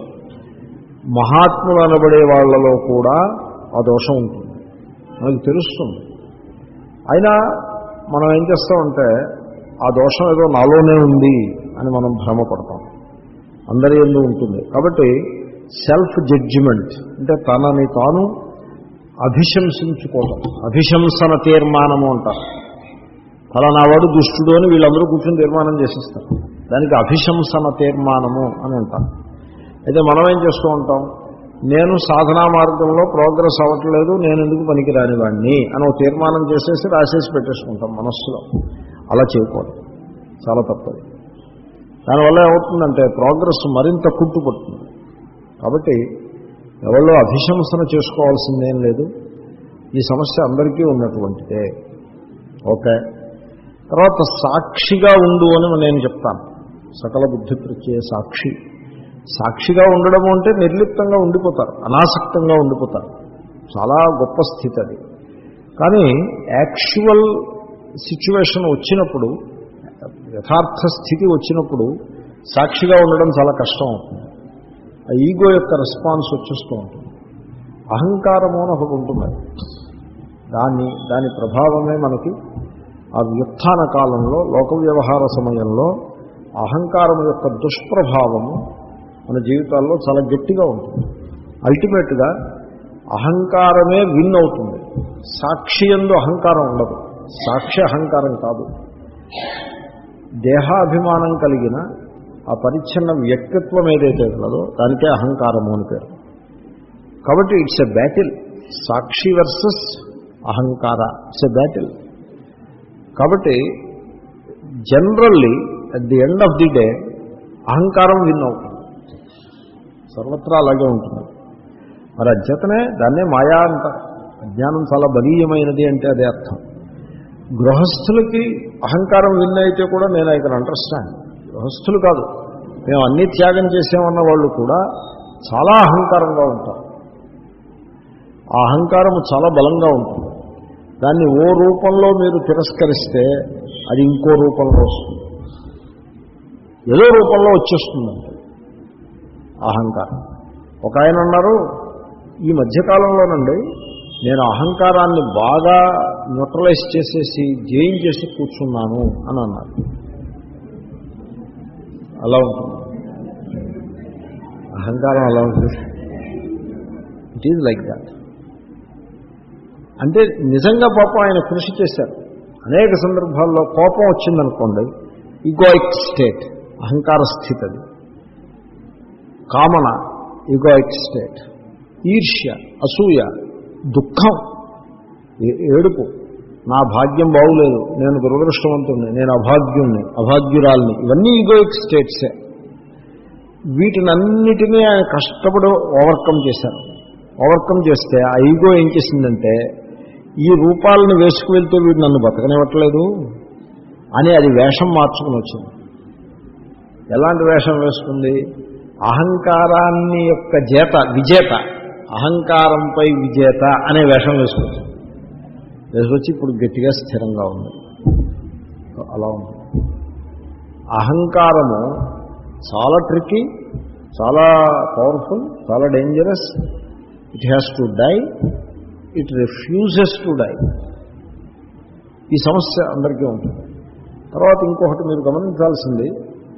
మహాత్ములు అనబడే వాళ్ళలో కూడా ఆ దోషం ఉంటుంది మనకు తెలుస్తుంది అయినా మనం ఏం చేస్తామంటే ఆ దోషం ఏదో నాలోనే ఉంది అని మనం భ్రమపడతాం అందరి ఎందు ఉంటుంది కాబట్టి సెల్ఫ్ జడ్జిమెంట్ అంటే తనని తాను అభిశంసించుకోవడం అభిశంసన తీర్మానము అంటారు ఫలానావాడు దుష్టుడు అని వీళ్ళందరూ కూర్చొని తీర్మానం చేసేస్తారు దానికి అభిశంసన తీర్మానము అని అంటారు అయితే మనం ఏం చేస్తూ ఉంటాం నేను సాధనా మార్గంలో ప్రోగ్రెస్ అవ్వట్లేదు నేను ఎందుకు పనికిరాని వాడిని అని ఒక తీర్మానం చేసేసి రాసేసి పెట్టేసుకుంటాం మనస్సులో అలా చేయకూడదు చాలా తప్పది దానివల్ల ఏమవుతుందంటే ప్రోగ్రెస్ మరింత కుంటుపడుతుంది కాబట్టి ఎవరిలో అభిశంసన చేసుకోవాల్సిందేం లేదు ఈ సమస్య అందరికీ ఉన్నటువంటిదే ఓకే తర్వాత సాక్షిగా ఉండు అని నేను చెప్తాను సకల బుద్ధి ప్రత్యయ సాక్షి సాక్షిగా ఉండడం అంటే నిర్లిప్తంగా ఉండిపోతారు అనాసక్తంగా ఉండిపోతారు చాలా గొప్ప స్థితి అది కానీ యాక్చువల్ సిచ్యువేషన్ వచ్చినప్పుడు యథార్థ స్థితి వచ్చినప్పుడు సాక్షిగా ఉండడం చాలా కష్టం అవుతుంది ఆ ఈగో యొక్క రెస్పాన్స్ వచ్చేస్తూ ఉంటుంది అహంకారము అని ఒకటి ఉంటుంది దాన్ని దాని ప్రభావమే మనకి ఆ వ్యుత్థాన కాలంలో లోక వ్యవహార సమయంలో అహంకారం యొక్క దుష్ప్రభావము మన జీవితాల్లో చాలా గట్టిగా ఉంటుంది అల్టిమేట్గా అహంకారమే విన్ అవుతుంది సాక్షి ఎందు అహంకారం ఉండదు సాక్షి అహంకారం కాదు దేహాభిమానం కలిగిన ఆ పరిచ్ఛిన్న వ్యక్తిత్వం ఏదైతే కలదో దానికే అహంకారము అని పేరు కాబట్టి ఇట్స్ ఎ బ్యాటిల్ సాక్షి వర్సెస్ అహంకార ఇట్స్ ఎ బ్యాటిల్ కాబట్టి generally at the end of the day అహంకారం విన్ అవుతుంది సర్వత్రా అలాగే ఉంటుంది మరి అధ్యతనే దాన్నే మాయా అంటారు అజ్ఞానం చాలా బలీయమైనది అంటే అదే అర్థం గృహస్థులకి అహంకారం విన్ అయితే కూడా నేను ఐ కెన్ అండర్స్టాండ్ గృహస్థులు కాదు మేము అన్ని త్యాగం చేసామన్న వాళ్ళు కూడా చాలా అహంకారంగా ఉంటారు ఆ అహంకారం చాలా బలంగా ఉంటుంది దాన్ని ఓ రూపంలో మీరు తిరస్కరిస్తే అది ఇంకో రూపంలో వస్తుంది ఏదో రూపంలో వచ్చేస్తుందండి అహంకారం ఒక ఆయన అన్నారు ఈ మధ్యకాలంలోనండి నేను అహంకారాన్ని బాగా న్యూట్రలైజ్ చేసేసి జయించేసి కూర్చున్నాను అని అన్నారు అలా ఉంటుంది అహంకారం అలా ఉంటుంది ఇట్ ఈజ్ లైక్ దాట్ అంటే నిజంగా పాపం ఆయన కృషి చేశారు అనేక సందర్భాల్లో కోపం వచ్చిందనుకోండి ఈగోయిక్ స్టేట్ అహంకార స్థితి అది కామన ఈగోయిక్ స్టేట్ ఈర్ష్య అసూయ దుఃఖం ఏ- ఏడుపు నా భాగ్యం బాగులేదు నేను దురదృష్టవంతుణ్ణి నేను అభాగ్యుణ్ణి అభాగ్యురాల్ని ఇవన్నీ ఈగోయిక్ స్టేట్సే వీటినన్నిటినీ ఆయన కష్టపడి ఓవర్కమ్ చేశారు ఓవర్కమ్ చేస్తే ఆ ఈగో ఏం చేసిందంటే ఈ రూపాలను వేసుకు వెళ్తే వీడు నన్ను బతకనివ్వట్లేదు అని అది వేషం మార్చుకుని వచ్చింది ఎలాంటి వేషం వేసుకుంది అహంకారాన్ని యొక్క జేత విజేత అహంకారంపై విజేత అనే వేషం వేసుకొచ్చింది వేసుకొచ్చి ఇప్పుడు గట్టిగా స్థిరంగా ఉంది అలా ఉంది అహంకారము చాలా ట్రిక్కీ చాలా పవర్ఫుల్ చాలా dangerous it has to die it refuses to die ఈ సమస్య అందరికీ ఉంటుంది తర్వాత ఇంకొకటి మీరు గమనించాల్సింది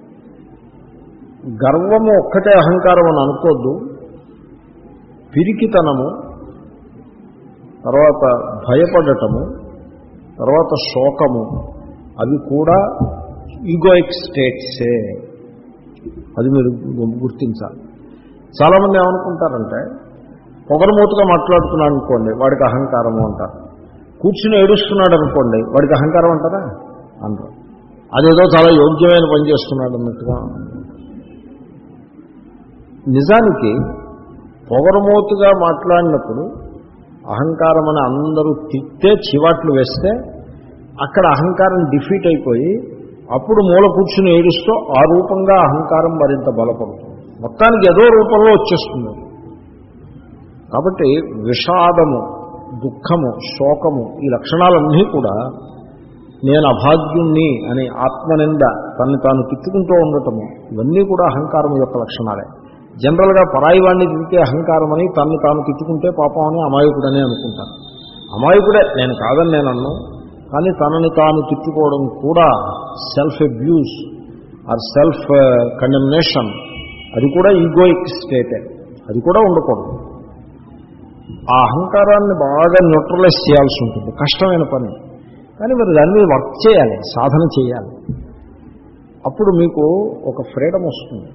గర్వము ఒక్కటే అహంకారం అని అనుకోద్దు పిరికితనము తర్వాత భయపడటము తర్వాత శోకము అవి కూడా ఈగోయిక్ స్టేట్సే అది మీరు గుర్తించాలి చాలామంది ఏమనుకుంటారంటే పొగరమూతగా మాట్లాడుతున్నాడు అనుకోండి వాడికి అహంకారము అంటారు కూర్చుని ఏడుస్తున్నాడు అనుకోండి వాడికి అహంకారం అంటారా అంటారు అదేదో చాలా యోగ్యమైన పని చేస్తున్నాడు అన్నట్టుగా నిజానికి పొగరమూతుగా మాట్లాడినప్పుడు అహంకారం అని అందరూ తిట్టే చివాట్లు వేస్తే అక్కడ అహంకారం డిఫీట్ అయిపోయి అప్పుడు మూల కూర్చుని ఏడుస్తూ ఆ రూపంగా అహంకారం మరింత బలపడుతుంది మొత్తానికి ఏదో రూపంలో వచ్చేస్తుంది కాబట్టి విషాదము దుఃఖము శోకము ఈ లక్షణాలన్నీ కూడా నేను అభాగ్యుణ్ణి అని ఆత్మనింద తన్ని తాను తిట్టుకుంటూ ఉండటము ఇవన్నీ కూడా అహంకారం యొక్క లక్షణాలే జనరల్గా పరాయి వాడిని తిరిగే అహంకారం అని తన్ని తాను తిట్టుకుంటే పాపం అని అమాయకుడని అనుకుంటాను అమాయకుడే నేను కాదని నేను అన్ను కానీ తనని తాను తిట్టుకోవడం కూడా self abuse or self condemnation అది కూడా ఈగోయిక్ స్టేటే అది కూడా ఉండకూడదు ఆ అహంకారాన్ని బాగా న్యూట్రలైజ్ చేయాల్సి ఉంటుంది కష్టమైన పని కానీ మరి దాని మీద వర్క్ చేయాలి సాధన చేయాలి అప్పుడు మీకు ఒక ఫ్రీడమ్ వస్తుంది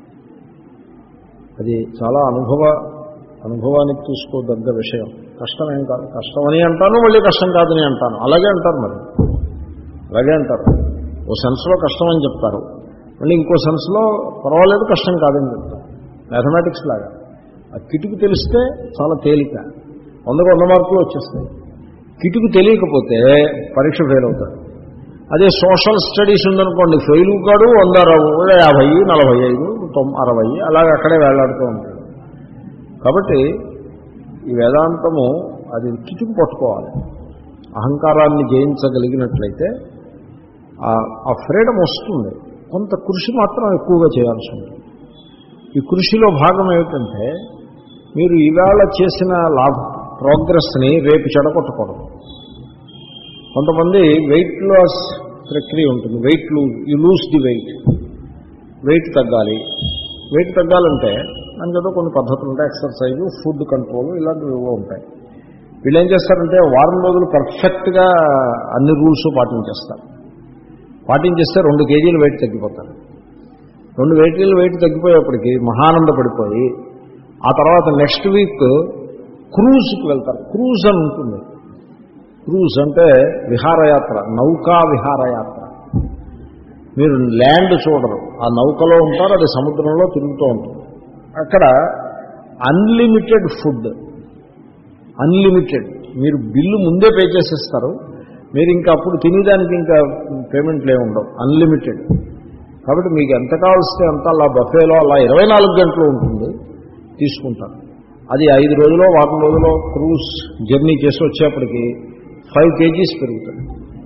అది చాలా అనుభవ అనుభవానికి తీసుకోదగ్గ విషయం కష్టమేం కాదు కష్టమని అంటాను మళ్ళీ కష్టం కాదని అంటాను అలాగే అంటారు మరి అలాగే అంటారు ఓ సెన్స్లో కష్టం అని చెప్తారు మళ్ళీ ఇంకో సెన్స్లో పర్వాలేదు కష్టం కాదని చెప్తారు మ్యాథమెటిక్స్ లాగా ఆ కిటుకు తెలిస్తే చాలా తేలిక వందకు వంద మార్కులు వచ్చేస్తాయి కిటుకు తెలియకపోతే పరీక్ష ఫెయిల్ అవుతాడు అదే సోషల్ స్టడీస్ ఉందనుకోండి ఫెయిల్ కాడు వంద అరవై యాభై నలభై ఐదు తొమ్ అరవై అలాగే అక్కడే వేలాడుతూ ఉంటాడు కాబట్టి ఈ వేదాంతము అది కిటుకు పట్టుకోవాలి అహంకారాన్ని జయించగలిగినట్లయితే ఆ- ఆ ఫ్రీడమ్ వస్తుంది కొంత కృషి మాత్రం ఎక్కువగా చేయాల్సి ఉంటుంది ఈ కృషిలో భాగం ఏమిటంటే మీరు ఈవేళ చేసిన లాభ ప్రోగ్రెస్ని రేపు చెడగొట్టకూడదు కొంతమంది వెయిట్ లాస్ ప్రక్రియ ఉంటుంది weight lose you lose the weight weight తగ్గాలి వెయిట్ తగ్గాలంటే దానికి ఏదో కొన్ని పద్ధతులు ఉంటాయి ఎక్సర్సైజు ఫుడ్ కంట్రోల్ ఇలాంటివి ఏవో ఉంటాయి వీళ్ళు ఏం చేస్తారంటే వారం రోజులు పర్ఫెక్ట్గా అన్ని రూల్స్ పాటించేస్తారు పాటించేస్తే రెండు కేజీలు వెయిట్ తగ్గిపోతారు రెండు వెయిట్లు వెయిట్ తగ్గిపోయేప్పటికీ మహానంద పడిపోయి ఆ తర్వాత నెక్స్ట్ వీక్ క్రూజ్కి వెళ్తారు క్రూజ్ అని ఉంటుంది క్రూజ్ అంటే విహారయాత్ర నౌకా విహారయాత్ర మీరు ల్యాండ్ చూడరు ఆ నౌకలో ఉంటారు అది సముద్రంలో తిరుగుతూ ఉంటుంది అక్కడ అన్లిమిటెడ్ ఫుడ్ అన్లిమిటెడ్ మీరు బిల్లు ముందే పే చేసేస్తారు మీరు ఇంకా అప్పుడు తినేదానికి ఇంకా పేమెంట్లు ఏమి ఉండవు అన్లిమిటెడ్ కాబట్టి మీకు ఎంత కావాల్స్తే అంత అలా బఫేలో అలా ఇరవై నాలుగు గంటలు ఉంటుంది తీసుకుంటారు అది ఐదు రోజులు వారం రోజులు క్రూజ్ జర్నీ చేసి వచ్చేప్పటికి ఫైవ్ కేజీస్ పెరుగుతుంది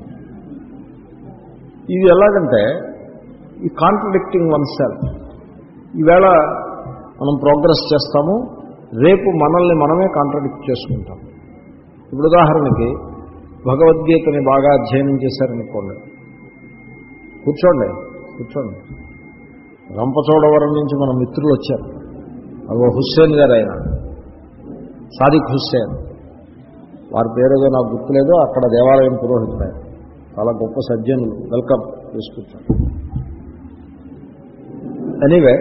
ఇది ఎలాగంటే ఈ కాంట్రడిక్టింగ్ వన్ సెల్ఫ్ ఈవేళ మనం ప్రోగ్రెస్ చేస్తాము రేపు మనల్ని మనమే కాంట్రడిక్ట్ చేసుకుంటాం ఇప్పుడు ఉదాహరణకి భగవద్గీతని బాగా అధ్యయనం చేశారనుకోండి కూర్చోండి కూర్చోండి రంపచోడవరం నుంచి మన మిత్రులు వచ్చారు అదో హుస్సేన్ గారు ఆయన సాదిక్ హుస్సేన్ వారి పేరేదో నాకు గుర్తులేదు అక్కడ దేవాలయం పురోహితుడు ఆయన చాలా గొప్ప సజ్జనులు వెల్కమ్ తీసుకొచ్చాను ఎనీవే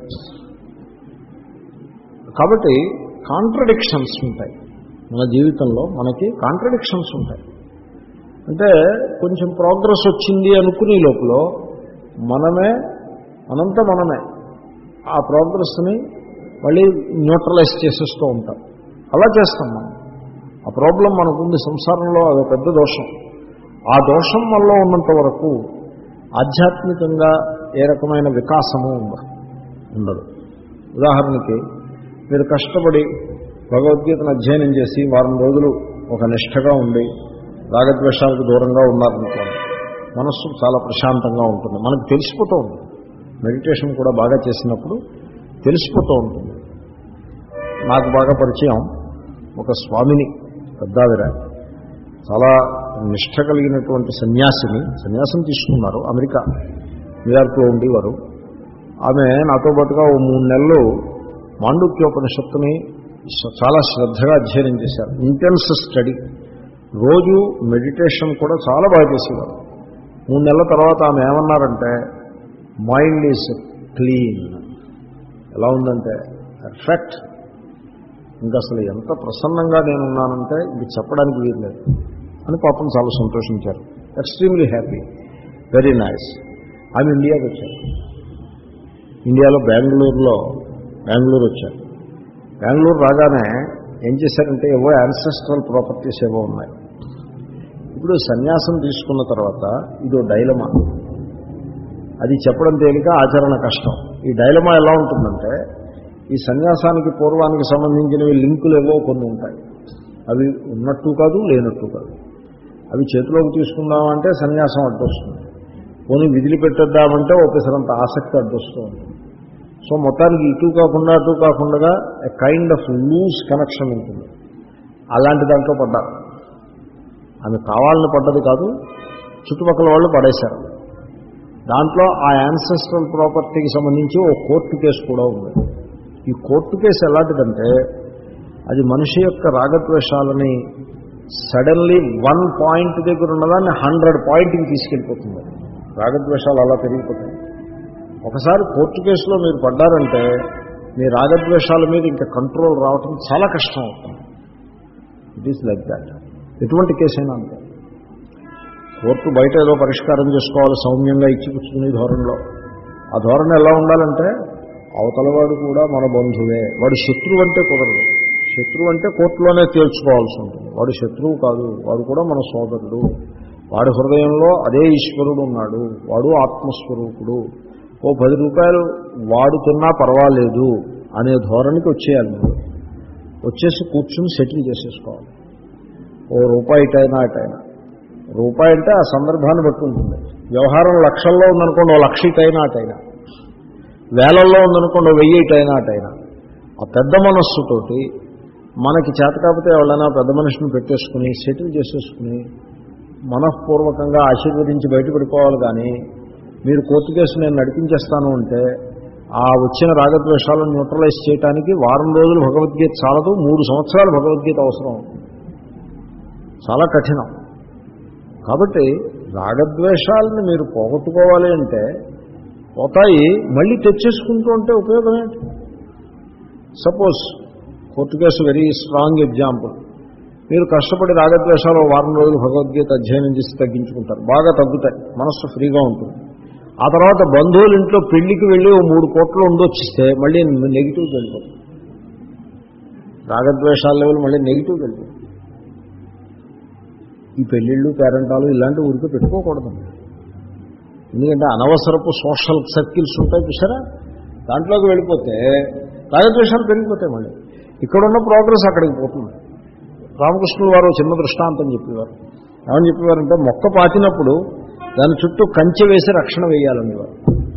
కాబట్టి కాంట్రడిక్షన్స్ ఉంటాయి మన జీవితంలో మనకి కాంట్రడిక్షన్స్ ఉంటాయి అంటే కొంచెం ప్రోగ్రెస్ వచ్చింది అనుకునే లోపల మనమే అనంత మనమే ఆ ప్రోగ్రెస్ని మళ్ళీ న్యూట్రలైజ్ చేసేస్తూ ఉంటాం అలా చేస్తాం మనం ఆ ప్రాబ్లం మనకుంది సంసారంలో అది పెద్ద దోషం ఆ దోషం వల్ల ఉన్నంత వరకు ఆధ్యాత్మికంగా ఏ రకమైన వికాసము ఉండదు ఉండదు ఉదాహరణకి మీరు కష్టపడి భగవద్గీతను అధ్యయనం చేసి వారం రోజులు ఒక నిష్టగా ఉండి రాగద్వేషాలకు దూరంగా ఉన్నారనుకోండి మనస్సు చాలా ప్రశాంతంగా ఉంటుంది మనకు తెలిసిపోతూ ఉంటుంది మెడిటేషన్ కూడా బాగా చేసినప్పుడు తెలిసిపోతూ ఉంటుంది నాకు బాగా పరిచయం ఒక స్వామిని పెద్దావిర చాలా నిష్ట కలిగినటువంటి సన్యాసిని సన్యాసం తీసుకున్నారు అమెరికా న్యూయార్క్లో ఉండేవారు ఆమె నాతో పాటుగా ఓ మూడు నెలలు మాండుక్యోపనిషత్తుని చాలా శ్రద్ధగా అధ్యయనం చేశారు ఇంటెన్స్ స్టడీ రోజు మెడిటేషన్ కూడా చాలా బాగా చేసేవారు మూడు నెలల తర్వాత ఆమె ఏమన్నారంటే మైండ్ ఈజ్ క్లీన్ ఎలా ఉందంటే పర్ఫెక్ట్ ఇంకా అసలు ఎంత ప్రసన్నంగా నేనున్నానంటే ఇది చెప్పడానికి వీల్లేదు అని పాపం చాలా సంతోషించారు ఎక్స్ట్రీమ్లీ హ్యాపీ వెరీ నైస్ ఆమె ఇండియాకి వచ్చారు ఇండియాలో బెంగళూరులో బెంగళూరు వచ్చారు బెంగళూరు రాగానే ఏం చేశారంటే ఏవో యాన్సెస్ట్రల్ ప్రాపర్టీస్ ఏవో ఉన్నాయి ఇప్పుడు సన్యాసం తీసుకున్న తర్వాత ఇదో డైలమా అది చెప్పడం తేలిక ఆచరణ కష్టం ఈ డైలమా ఎలా ఉంటుందంటే ఈ సన్యాసానికి పూర్వానికి సంబంధించినవి లింకులు ఏవో కొన్ని ఉంటాయి అవి ఉన్నట్టు కాదు లేనట్టు కాదు అవి చేతిలోకి తీసుకుందామంటే సన్యాసం అడ్డొస్తుంది పోనీ విధులు పెట్టేద్దామంటే ఒకసారంత ఆసక్తి అడ్డొస్తూ ఉంటుంది సో మొత్తానికి ఇటు కాకుండా అటు కాకుండా a kind of loose connection ఉంటుంది అలాంటి దాంట్లో పడ్డారు ఆమె కావాలని పడ్డది కాదు చుట్టుపక్కల వాళ్ళు పడేశారు దాంట్లో ఆ యాన్సెస్ట్రల్ ప్రాపర్టీకి సంబంధించి ఓ కోర్టు కేసు కూడా ఉంది ఈ కోర్టు కేసు ఎలాంటిదంటే అది మనిషి యొక్క రాగద్వేషాలని సడన్లీ వన్ పాయింట్ దగ్గర ఉన్నదాన్ని హండ్రెడ్ పాయింట్కి తీసుకెళ్ళిపోతుంది రాగద్వేషాలు అలా పెరిగిపోతాయి ఒకసారి కోర్టు కేసులో మీరు పడ్డారంటే మీ రాగద్వేషాల మీద ఇంకా కంట్రోల్ రావటం చాలా కష్టం అవుతుంది ఇట్ ఈస్ లైక్ దాట్ ఎటువంటి కేసైనా అంతే కోర్టు బయట ఏదో పరిష్కారం చేసుకోవాలి సౌమ్యంగా ఇచ్చిపుచ్చుకునే ధోరణిలో ఆ ధోరణి ఎలా ఉండాలంటే అవతలవాడు కూడా మన బంధువే వాడు శత్రువు అంటే కుదరదు శత్రువు అంటే కోర్టులోనే తేల్చుకోవాల్సి ఉంటుంది వాడు శత్రువు కాదు వాడు కూడా మన సోదరుడు వాడి హృదయంలో అదే ఈశ్వరుడు ఉన్నాడు వాడు ఆత్మస్వరూపుడు ఓ పది రూపాయలు వాడుతున్నా పర్వాలేదు అనే ధోరణికి వచ్చేయాలి మీరు వచ్చేసి కూర్చుని సెటిల్ చేసేసుకోవాలి ఓ రూపాయి ఇటైనా అటైనా రూపాయి అంటే ఆ సందర్భాన్ని బట్టి ఉంటుంది వ్యవహారం లక్షల్లో ఉందనుకోండి ఓ లక్ష ఇటైనా అటైనా వేలల్లో ఉందనుకోండి ఓ వెయ్యి ఇటైనా అటైనా ఆ పెద్ద మనస్సుతోటి మనకి చేత కాకపోతే ఎవరైనా పెద్ద మనిషిని పెట్టేసుకుని సెటిల్ చేసేసుకుని మనఃపూర్వకంగా ఆశీర్వదించి బయటపడిపోవాలి కానీ మీరు కోర్టు కేసు నేను నడిపించేస్తాను అంటే ఆ వచ్చిన రాగద్వేషాలను న్యూట్రలైజ్ చేయడానికి వారం రోజులు భగవద్గీత చాలదు మూడు సంవత్సరాలు భగవద్గీత అవసరం చాలా కఠినం కాబట్టి రాగద్వేషాలను మీరు పోగొట్టుకోవాలి అంటే పోతాయి మళ్ళీ తెచ్చేసుకుంటూ ఉంటే ఉపయోగం ఏంటి suppose court case very strong example మీరు కష్టపడి రాగద్వేషాలు వారం రోజులు భగవద్గీత అధ్యయనం చేసి తగ్గించుకుంటారు బాగా తగ్గుతాయి మనస్సు ఫ్రీగా ఉంటుంది ఆ తర్వాత బంధువుల ఇంట్లో పెళ్లికి వెళ్ళి ఓ మూడు కోట్లు ఉండొచ్చిస్తే మళ్ళీ నెగిటివ్ వెళ్ళిపోతుంది రాగద్వేషాల లెవెల్ మళ్ళీ నెగిటివ్ వెళ్ళిపోతుంది ఈ పెళ్ళిళ్ళు పేరెంటాలు ఇలాంటి ఊరికి పెట్టుకోకూడదు ఎందుకంటే అనవసరపు సోషల్ సర్కిల్స్ ఉంటాయి చూసారా దాంట్లోకి వెళ్ళిపోతే రాగద్వేషాలు పెరిగిపోతాయి మళ్ళీ ఇక్కడున్న ప్రోగ్రెస్ అక్కడికి పోతుంది రామకృష్ణుల వారు చిన్న దృష్టాంతం చెప్పేవారు ఏమని చెప్పేవారంటే మొక్క పాతినప్పుడు దాని చుట్టూ కంచె వేసి రక్షణ వేయాలనేవారు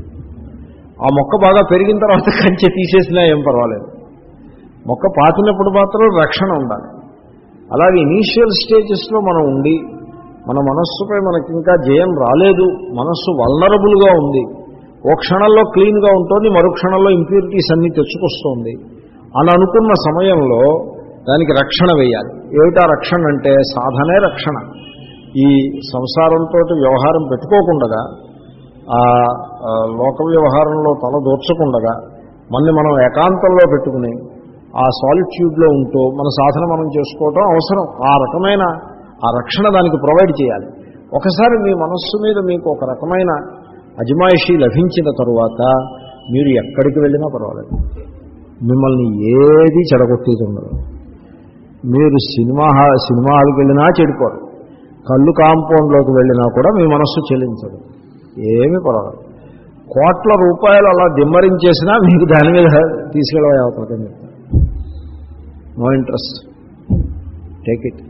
ఆ మొక్క బాగా పెరిగిన తర్వాత కంచె తీసేసినా ఏం పర్వాలేదు మొక్క పాతినప్పుడు మాత్రం రక్షణ ఉండాలి అలాగే ఇనీషియల్ స్టేజెస్లో మనం ఉండి మన మనస్సుపై మనకి ఇంకా జయం రాలేదు మనస్సు వల్నరబుల్గా ఉంది ఓ క్షణంలో క్లీన్గా ఉంటుంది మరో క్షణంలో ఇంప్యూరిటీస్ అన్నీ తెచ్చుకొస్తోంది అని అనుకున్న సమయంలో దానికి రక్షణ వేయాలి ఏమిటా రక్షణ అంటే సాధనే రక్షణ ఈ సంసారంతో వ్యవహారం పెట్టుకోకుండగా ఆ ఆ లోక వ్యవహారంలో తల దూర్చకుండగా మన్ని మనం ఏకాంతంలో పెట్టుకుని ఆ సాలిట్యూడ్లో ఉంటూ మన సాధన మనం చేసుకోవటం అవసరం ఆ రకమైన ఆ రక్షణ దానికి ప్రొవైడ్ చేయాలి ఒకసారి మీ మనస్సు మీద మీకు ఒక రకమైన అజమాయిషీ లభించిన తరువాత మీరు ఎక్కడికి వెళ్ళినా పర్వాలేదు మిమ్మల్ని ఏది చెడగొట్టేది ఉండదు మీరు సినిమా హా- సినిమా హాల్కి వెళ్ళినా చెడిపోరు కళ్ళు కాంపౌండ్లోకి వెళ్ళినా కూడా మీ మనస్సు చెల్లించదు ఏమీ పర్వాలేదు కోట్ల రూపాయలు అలా దిమ్మరించేసినా మీకు దాని మీద తీసుకెళ్ళవే అవుతుంది చెప్తాను no interest take it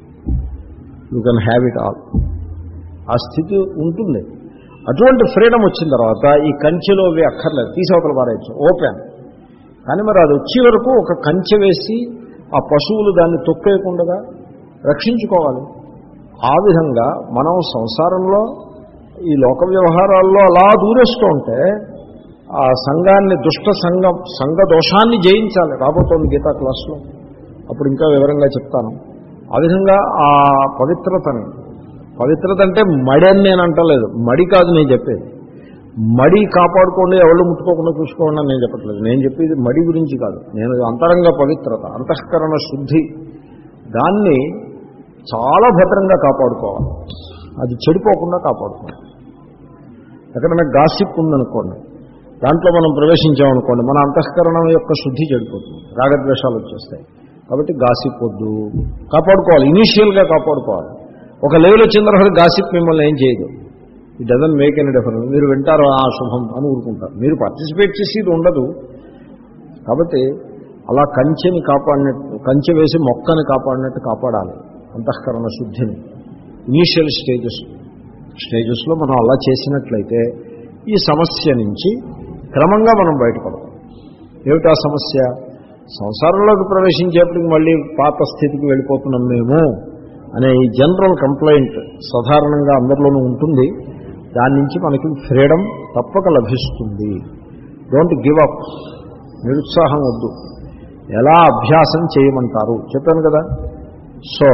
you can have it all ఆ స్థితి ఉంటుంది అటువంటి ఫ్రీడమ్ వచ్చిన తర్వాత ఈ కంచెలో అవి అక్కర్లేదు తీసవతల పారేయచ్చు ఓపెన్ కానీ మరి అది వచ్చే వరకు ఒక కంచె వేసి ఆ పశువులు దాన్ని తొక్కేయకుండా రక్షించుకోవాలి ఆ విధంగా మనం సంసారంలో ఈ లోక వ్యవహారాల్లో అలా దూరేస్తూ ఉంటే ఆ సంఘాన్ని దుష్ట సంఘం సంఘ దోషాన్ని జయించాలి రాబోతోంది గీతా క్లాస్లో అప్పుడు ఇంకా వివరంగా చెప్తాను ఆ విధంగా ఆ పవిత్రతని పవిత్రత అంటే మడి అని నేను అంటలేదు మడి కాదు నేను చెప్పేది మడి కాపాడుకోండి ఎవరు ముట్టుకోకుండా చూసుకోండి అని నేను చెప్పట్లేదు నేను చెప్పేది మడి గురించి కాదు నేను అంతరంగ పవిత్రత అంతఃకరణ శుద్ధి దాన్ని చాలా భద్రంగా కాపాడుకోవాలి అది చెడిపోకుండా కాపాడుకోవాలి ఎక్కడైనా గాసిప్ ఉందనుకోండి దాంట్లో మనం ప్రవేశించామనుకోండి మన అంతఃకరణం యొక్క శుద్ధి చెడిపోతుంది రాగద్వేషాలు వచ్చేస్తాయి కాబట్టి గాసిప్ వద్దు కాపాడుకోవాలి ఇనీషియల్గా కాపాడుకోవాలి ఒక లెవెల్ వచ్చిన తర్వాత గాసిప్ మిమ్మల్ని ఏం చేయదు it doesn't make any difference మీరు వింటారు ఆ శుభం అని ఊరుకుంటారు మీరు పార్టిసిపేట్ చేసి ఇది ఉండదు కాబట్టి అలా కంచెని కాపాడినట్టు కంచె వేసి మొక్కని కాపాడినట్టు కాపాడాలి అంతఃకరణ శుద్ధిని ఇనీషియల్ స్టేజెస్ స్టేజెస్లో మనం అలా చేసినట్లయితే ఈ సమస్య నుంచి క్రమంగా మనం బయటపడతాం ఏమిటా సమస్య సంసారంలోకి ప్రవేశించేప్పటికి మళ్ళీ పాత స్థితికి వెళ్ళిపోతున్నాం మేము అనే ఈ జనరల్ కంప్లైంట్ సాధారణంగా అందరిలోనూ ఉంటుంది దాని నుంచి మనకి ఫ్రీడమ్ తప్పక లభిస్తుంది డోంట్ గివ్ అప్ నిరుత్సాహం వద్దు ఎలా అభ్యాసం చేయమంటారు చెప్పాను కదా సో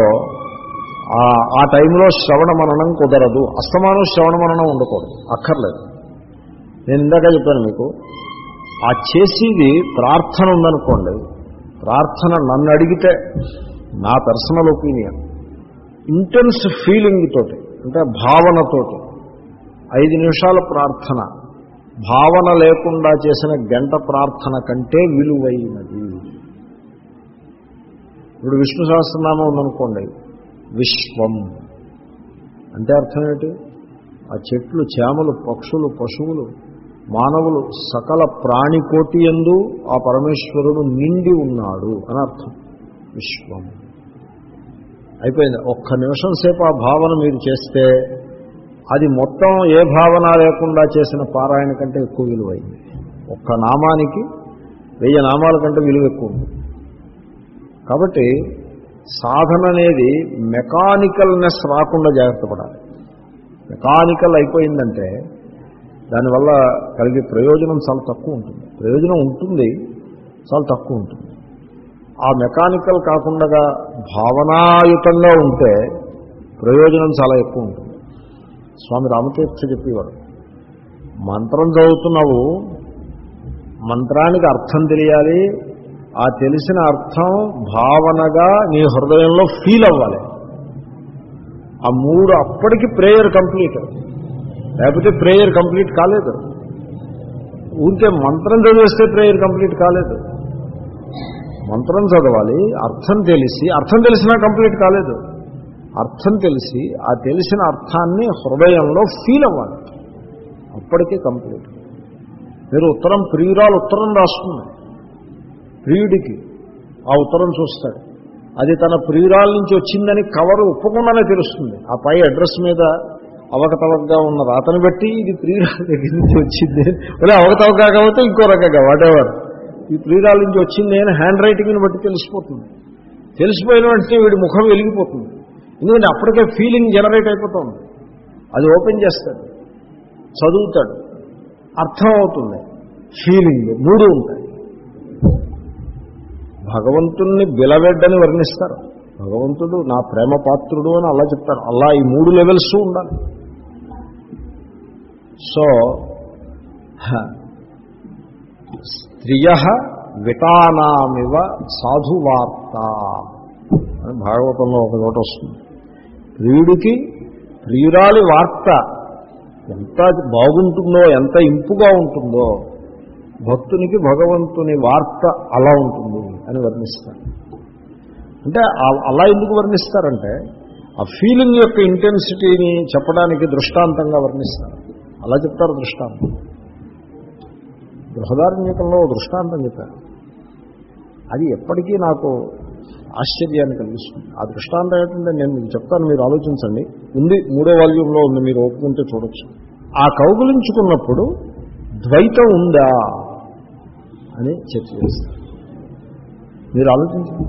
ఆ- ఆ టైంలో శ్రవణ మననం కుదరదు అస్తమానం శ్రవణ మననం ఉండకూడదు అక్కర్లేదు నేను ఇందాక చెప్పాను మీకు ఆ చేసేది ప్రార్థన ఉందనుకోండి ప్రార్థన నన్ను అడిగితే నా పర్సనల్ ఒపీనియన్ ఇంటెన్స్ ఫీలింగ్ తోటి అంటే భావనతోటి ఐదు నిమిషాల ప్రార్థన భావన లేకుండా చేసిన గంట ప్రార్థన కంటే విలువైనది ఇప్పుడు విష్ణు సహస్రనామం ఉందనుకోండి విశ్వం అంటే అర్థం ఏంటి ఆ చెట్లు చేమలు పక్షులు పశువులు మానవులు సకల ప్రాణికోటి ఎందు ఆ పరమేశ్వరుడు నిండి ఉన్నాడు అని అర్థం విశ్వం అయిపోయింది ఒక్క నిమిషం సేపు ఆ భావన మీరు చేస్తే అది మొత్తం ఏ భావన లేకుండా చేసిన పారాయణ కంటే ఎక్కువ విలువైంది ఒక్క నామానికి వెయ్యి నామాల కంటే విలువ ఎక్కువ ఉంది కాబట్టి సాధన అనేది మెకానికల్నెస్ రాకుండా జాగ్రత్త పడాలి మెకానికల్ అయిపోయిందంటే దానివల్ల కలిగే ప్రయోజనం చాలా తక్కువ ఉంటుంది ప్రయోజనం ఉంటుంది చాలా తక్కువ ఉంటుంది ఆ మెకానికల్ కాకుండా భావనాయుతంగా ఉంటే ప్రయోజనం చాలా ఎక్కువ ఉంటుంది స్వామి రామతీర్థ చెప్పేవారు మంత్రం చదువుతున్నావు మంత్రానికి అర్థం తెలియాలి ఆ తెలిసిన అర్థం భావనగా నీ హృదయంలో ఫీల్ అవ్వాలి ఆ మూడు అప్పటికి ప్రేయర్ కంప్లీట్ లేకపోతే ప్రేయర్ కంప్లీట్ కాలేదు ఊరికే మంత్రం చదివేస్తే ప్రేయర్ కంప్లీట్ కాలేదు మంత్రం చదవాలి అర్థం తెలిసి అర్థం తెలిసినా కంప్లీట్ కాలేదు అర్థం తెలిసి ఆ తెలిసిన అర్థాన్ని హృదయంలో ఫీల్ అవ్వాలి అప్పటికే కంప్లీట్ మీరు ఉత్తరం ప్రియురాలు ఉత్తరం రాస్తుంది ప్రియుడికి ఆ ఉత్తరం చూస్తాడు అది తన ప్రియురాల నుంచి వచ్చిందని కవర్ ఒప్పకుండానే తెలుస్తుంది ఆ పై అడ్రస్ మీద అవకతవకగా ఉన్న రాతను బట్టి ఇది ప్రియురాల దగ్గర నుంచి వచ్చింది లేదా అవకతవక కాకపోతే ఇంకో రకంగా వాటెవర్ ఈ ప్రియురాల నుంచి వచ్చింది అని హ్యాండ్ రైటింగ్ని బట్టి తెలిసిపోతుంది తెలిసిపోయిన వెంటనే వీడి ముఖం వెలిగిపోతుంది ఎందుకంటే అప్పటికే ఫీలింగ్ జనరేట్ అయిపోతుంది అది ఓపెన్ చేస్తాడు చదువుతాడు అర్థం అవుతుంది ఫీలింగ్ మూడు ఉంటాయి భగవంతుణ్ణి బిలవెడ్డని వర్ణిస్తారు భగవంతుడు నా ప్రేమ పాత్రుడు అని అలా చెప్తారు అలా ఈ మూడు లెవెల్స్ ఉండాలి సో స్త్రియ విటానామివ సాధువార్త అని భాగవతంలో ఒక చోట వస్తుంది ప్రియుడికి ప్రియురాలి వార్త ఎంత బాగుంటుందో ఎంత ఇంపుగా ఉంటుందో భక్తునికి భగవంతుని వార్త అలా ఉంటుంది అని వర్ణిస్తారు అంటే ఆ- అలా ఎందుకు వర్ణిస్తారంటే ఆ ఫీలింగ్ యొక్క ఇంటెన్సిటీని చెప్పడానికి దృష్టాంతంగా వర్ణిస్తారు అలా చెప్తారు దృష్టాంతం బృహదారణ్యకంలో ఓ దృష్టాంతం చెప్పారు అది ఎప్పటికీ నాకు ఆశ్చర్యాన్ని కలిగిస్తుంది ఆ దృష్టాంతం ఏంటంటే నేను మీకు చెప్తాను మీరు ఆలోచించండి ఉంది మూడో వాల్యూమ్లో ఉంది మీరు ఒప్పుకుంటే చూడొచ్చు ఆ కౌగులించుకున్నప్పుడు ద్వైతం ఉందా అని చర్చ చేస్తారు మీరు ఆలోచించండి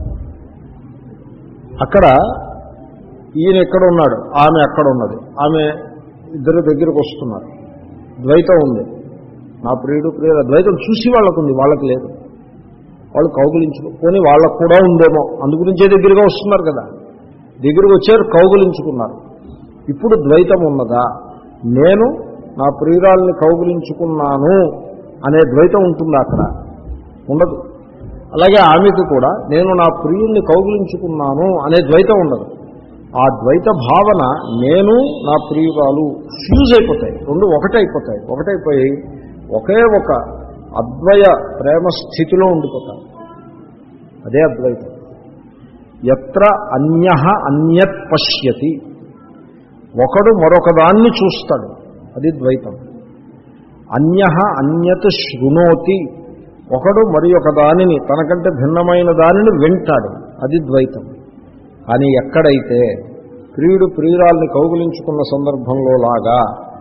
అక్కడ ఈయన ఎక్కడ ఉన్నాడు ఆమె అక్కడ ఉన్నది ఆమె ఇద్దరు దగ్గరకు వస్తున్నారు ద్వైతం ఉంది నా ప్రియుడు ప్రియుడు ద్వైతం చూసి వాళ్ళకు ఉంది వాళ్ళకి లేదు వాళ్ళు కౌగులించుకో పోనీ వాళ్ళకు కూడా ఉందేమో అందుగురించే దగ్గరగా వస్తున్నారు కదా దగ్గరకు వచ్చారు కౌగులించుకున్నారు ఇప్పుడు ద్వైతం ఉన్నదా నేను నా ప్రియురాల్ని కౌగులించుకున్నాను అనే ద్వైతం ఉంటుందా అక్కడ ఉండదు అలాగే ఆమెకు కూడా నేను నా ప్రియుల్ని కౌగులించుకున్నాను అనే ద్వైతం ఉండదు ఆ ద్వైత భావన నేను నా ప్రియురాలు ఫ్యూజ్ అయిపోతాయి రెండు ఒకటైపోతాయి ఒకటైపోయి ఒకే ఒక అద్వయ ప్రేమ స్థితిలో ఉండిపోతాయి అదే అద్వైతం ఎత్ర అన్య అన్యత్ పశ్యతి ఒకడు మరొకదాన్ని చూస్తాడు అది ద్వైతం అన్య అన్యత్ శృణోతి ఒకడు మరి ఒక దానిని తనకంటే భిన్నమైన దానిని వింటాడు అది ద్వైతం కానీ ఎక్కడైతే ప్రియుడు ప్రియురాల్ని కౌగులించుకున్న సందర్భంలో లాగా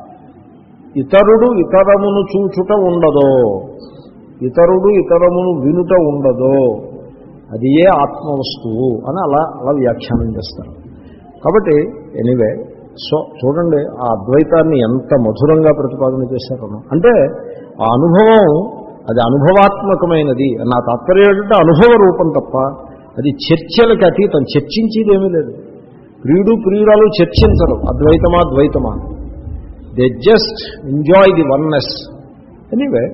ఇతరుడు ఇతరమును చూచుట ఉండదో ఇతరుడు ఇతరమును వినుట ఉండదో అది ఏ ఆత్మవస్తువు అని అలా అలా వ్యాఖ్యానం చేస్తారు కాబట్టి ఎనీవే సో చూడండి ఆ అద్వైతాన్ని ఎంత మధురంగా ప్రతిపాదన చేశారనో అంటే ఆ అనుభవం అది అనుభవాత్మకమైనది నా తాత్పర్యం ఏంటంటే అనుభవ రూపం తప్ప అది చర్చలకి అతీతం చర్చించేదేమీ లేదు ప్రియుడు ప్రియురాలు చర్చించరు అద్వైతమా ద్వైతమా they just enjoy the oneness anyway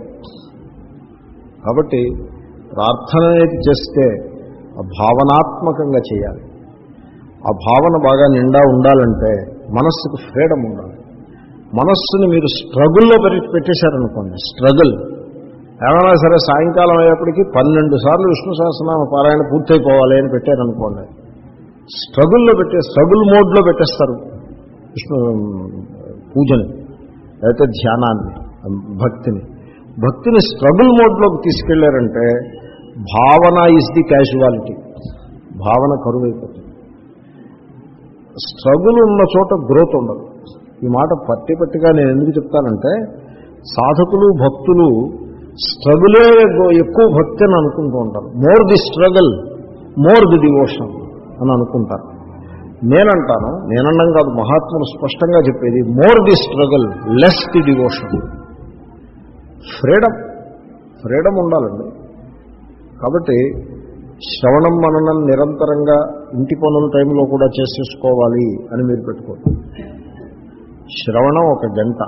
కాబట్టి ప్రార్థన అనేది చేస్తే ఆ భావనాత్మకంగా చేయాలి ఆ భావన బాగా నిండా ఉండాలంటే మనస్సుకు ఫ్రీడమ్ ఉండాలి మనస్సుని మీరు స్ట్రగుల్లో పెట్టి పెట్టేశారనుకోండి స్ట్రగుల్ ఏమైనా సరే సాయంకాలం అయ్యేప్పటికీ పన్నెండు సార్లు విష్ణు సహస్రనామ పారాయణ పూర్తయిపోవాలి అని పెట్టారనుకోండి స్ట్రగుల్లో పెట్టే స్ట్రగుల్ మోడ్లో పెట్టేస్తారు విష్ణు పూజని లేకపోతే ధ్యానాన్ని భక్తిని భక్తిని స్ట్రగుల్ మోడ్లోకి తీసుకెళ్లారంటే భావన ఈజ్ ది క్యాజువాలిటీ భావన కరువైపోతుంది స్ట్రగుల్ ఉన్న చోట గ్రోత్ ఉండదు ఈ మాట పట్టి పట్టిగా నేను ఎందుకు చెప్తానంటే సాధకులు భక్తులు స్ట్రగులే ఎక్కువ భక్తి అని అనుకుంటూ ఉంటారు more the struggle more the devotion అని అనుకుంటారు నేనంటాను నేనన్నం కాదు మహాత్ములు స్పష్టంగా చెప్పేది more the struggle less the devotion freedom freedom ఉండాలండి కాబట్టి శ్రవణం మననం నిరంతరంగా ఇంటి పనుల టైంలో కూడా చేసేసుకోవాలి అని మీరు పెట్టుకోండి శ్రవణం ఒక గంట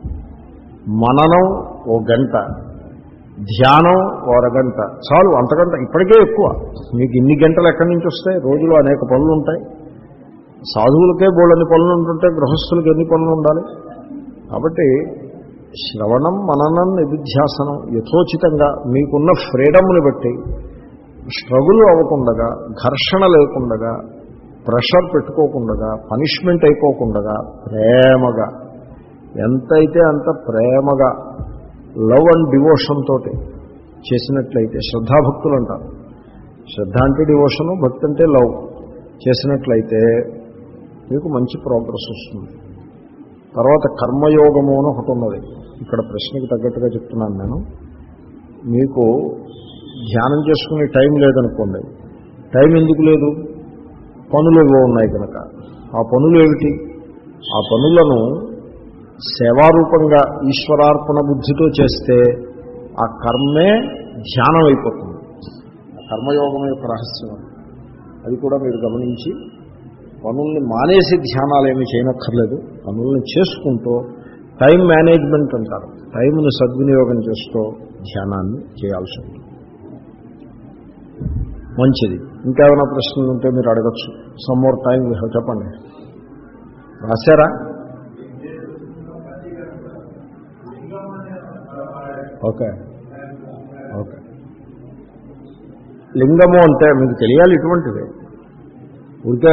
మననం ఓ గంట ధ్యానం ఓ అరగంట చాలు అంతకంట ఇప్పటికే ఎక్కువ మీకు ఇన్ని గంటలు ఎక్కడి నుంచి వస్తాయి రోజులో అనేక పనులు ఉంటాయి సాధువులకే బోళ్ళని పనులు ఉంటుంటే గృహస్థులకు ఎన్ని పనులు ఉండాలి కాబట్టి శ్రవణం మననం నిధిధ్యాసనం యథోచితంగా మీకున్న ఫ్రీడమ్ని బట్టి స్ట్రగుల్ అవ్వకుండగా ఘర్షణ లేకుండగా ప్రెషర్ పెట్టుకోకుండగా పనిష్మెంట్ అయిపోకుండగా ప్రేమగా ఎంతైతే అంత ప్రేమగా లవ్ అండ్ డివోషన్ తోటి చేసినట్లయితే శ్రద్ధాభక్తులు అంటారు శ్రద్ధ అంటే డివోషను భక్తి అంటే లవ్ చేసినట్లయితే మీకు మంచి ప్రోగ్రెస్ వస్తుంది తర్వాత కర్మయోగము అని ఒకటి ఉన్నది ఇక్కడ ప్రశ్నకి తగ్గట్టుగా చెప్తున్నాను నేను మీకు ధ్యానం చేసుకునే టైం లేదనుకోండి టైం ఎందుకు లేదు పనులు ఏవో ఉన్నాయి కనుక ఆ పనులు ఏమిటి ఆ పనులను సేవారూపంగా ఈశ్వరార్పణ బుద్ధితో చేస్తే ఆ కర్మే ధ్యానం అయిపోతుంది ఆ కర్మయోగం యొక్క రహస్యం అది. అది కూడా మీరు గమనించి పనుల్ని మానేసి ధ్యానాలు ఏమీ చేయనక్కర్లేదు పనుల్ని చేసుకుంటూ టైం మేనేజ్మెంట్ అంటారు టైంని సద్వినియోగం చేస్తూ ధ్యానాన్ని చేయాల్సి ఉంటుంది మంచిది ఇంకేమైనా ప్రశ్నలు ఉంటే మీరు అడగచ్చు సమ్ మోర్ టైం చెప్పండి రాశారా ఓకే ఓకే లింగము అంటే మీకు తెలియాలి ఇటువంటిది ఉంటే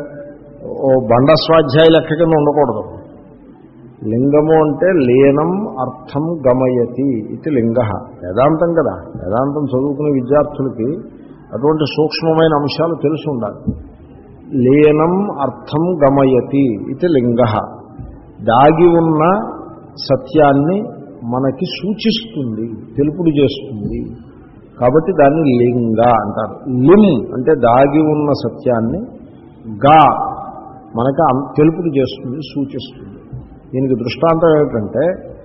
ఓ బండ స్వాధ్యాయ లెక్క కింద ఉండకూడదు లింగము అంటే లీనం అర్థం గమయతి ఇది లింగ వేదాంతం కదా వేదాంతం చదువుకునే విద్యార్థులకి అటువంటి సూక్ష్మమైన అంశాలు తెలిసి ఉండాలి లీనం అర్థం గమయతి ఇది లింగ దాగి ఉన్న సత్యాన్ని మనకి సూచిస్తుంది తెలుపుడు చేస్తుంది కాబట్టి దాన్ని లింగ అంటారు లిం అంటే దాగి ఉన్న సత్యాన్ని గా మనకి అం- తెలుపుడు చేస్తుంది సూచిస్తుంది దీనికి దృష్టాంతం ఏమిటంటే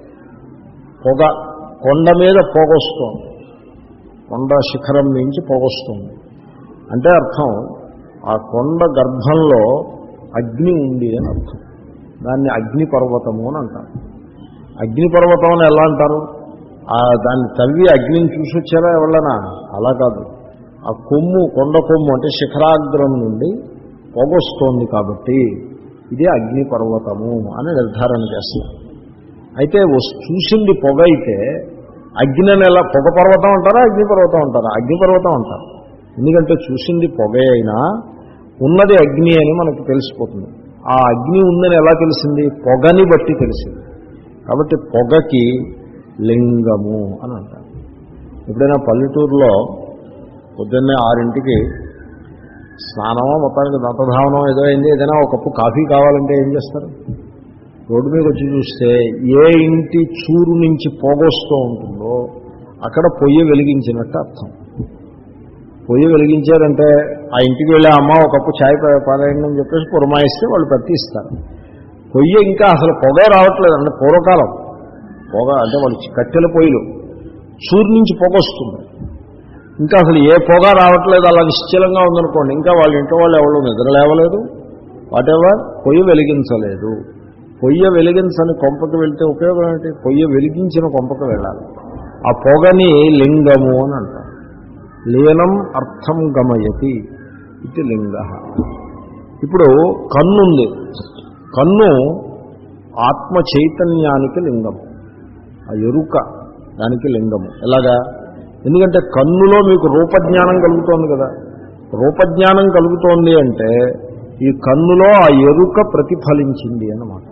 పొగ కొండ మీద పొగొస్తోంది కొండ శిఖరం నుంచి పొగొస్తుంది అంటే అర్థం ఆ కొండ గర్భంలో అగ్ని ఉంది అని అర్థం దాన్ని అగ్ని పర్వతము అని అంటారు అగ్ని పర్వతం అని ఎలా అంటారు ఆ దాన్ని తవ్వి అగ్నిని చూసి వచ్చారా ఎవరన్నా అలా కాదు ఆ కొమ్ము కొండ కొమ్ము అంటే శిఖరాగ్రం నుండి పొగొస్తోంది కాబట్టి ఇదే అగ్ని పర్వతము అని నిర్ధారణ చేస్తారు అయితే వస్- చూసింది పొగ అయితే అగ్నిని ఎలా పొగ పర్వతం అంటారా అగ్ని పర్వతం అంటారా అగ్ని పర్వతం అంటారు ఎందుకంటే చూసింది పొగ అయినా ఉన్నది అగ్ని అని మనకు తెలిసిపోతుంది ఆ అగ్ని ఉందని ఎలా తెలిసింది పొగని బట్టి తెలిసింది కాబట్టి పొగకి లింగము అని అంటారు ఎప్పుడైనా పల్లెటూరులో పొద్దున్నే ఆరింటికి స్నానమో మొత్తానికి దంతధావనం ఏదో అయింది ఏదైనా ఒక కప్పు కాఫీ కావాలంటే ఏం చేస్తారు రోడ్డు మీద వచ్చి చూస్తే ఏ ఇంటి చూరు నుంచి పోగొస్తూ ఉంటుందో అక్కడ పొయ్యి వెలిగించినట్టు అర్థం పొయ్యి వెలిగించారంటే ఆ ఇంటికి వెళ్ళే అమ్మ ఒక కప్పు ఛాయ్ పారాయండి అని చెప్పేసి పురమాయిస్తే వాళ్ళు పెట్టి ఇస్తారు పొయ్యి ఇంకా అసలు పొగే రావట్లేదు అంటే పూర్వకాలం పొగ అంటే వాళ్ళు కట్టెల పొయ్యిలు చూరు నుంచి పొగ వస్తుంది ఇంకా అసలు ఏ పొగ రావట్లేదు అలా నిశ్చలంగా ఉందనుకోండి ఇంకా వాళ్ళ ఇంట్లో వాళ్ళు ఎవరు నిద్ర లేవలేదు వాటెవర్ పొయ్యి వెలిగించలేదు పొయ్య వెలిగించని కొంపకి వెళ్తే ఉపయోగం ఏంటి పొయ్య వెలిగించిన కొంపకి వెళ్ళాలి ఆ పొగని లింగము అని అంటారు లీనం అర్థం గమయతి ఇది లింగ ఇప్పుడు కన్నుంది కన్ను ఆత్మ చైతన్యానికి లింగము ఆ ఎరుక దానికి లింగము ఎలాగా ఎందుకంటే కన్నులో మీకు రూపజ్ఞానం కలుగుతోంది కదా రూపజ్ఞానం కలుగుతోంది అంటే ఈ కన్నులో ఆ ఎరుక ప్రతిఫలించింది అన్నమాట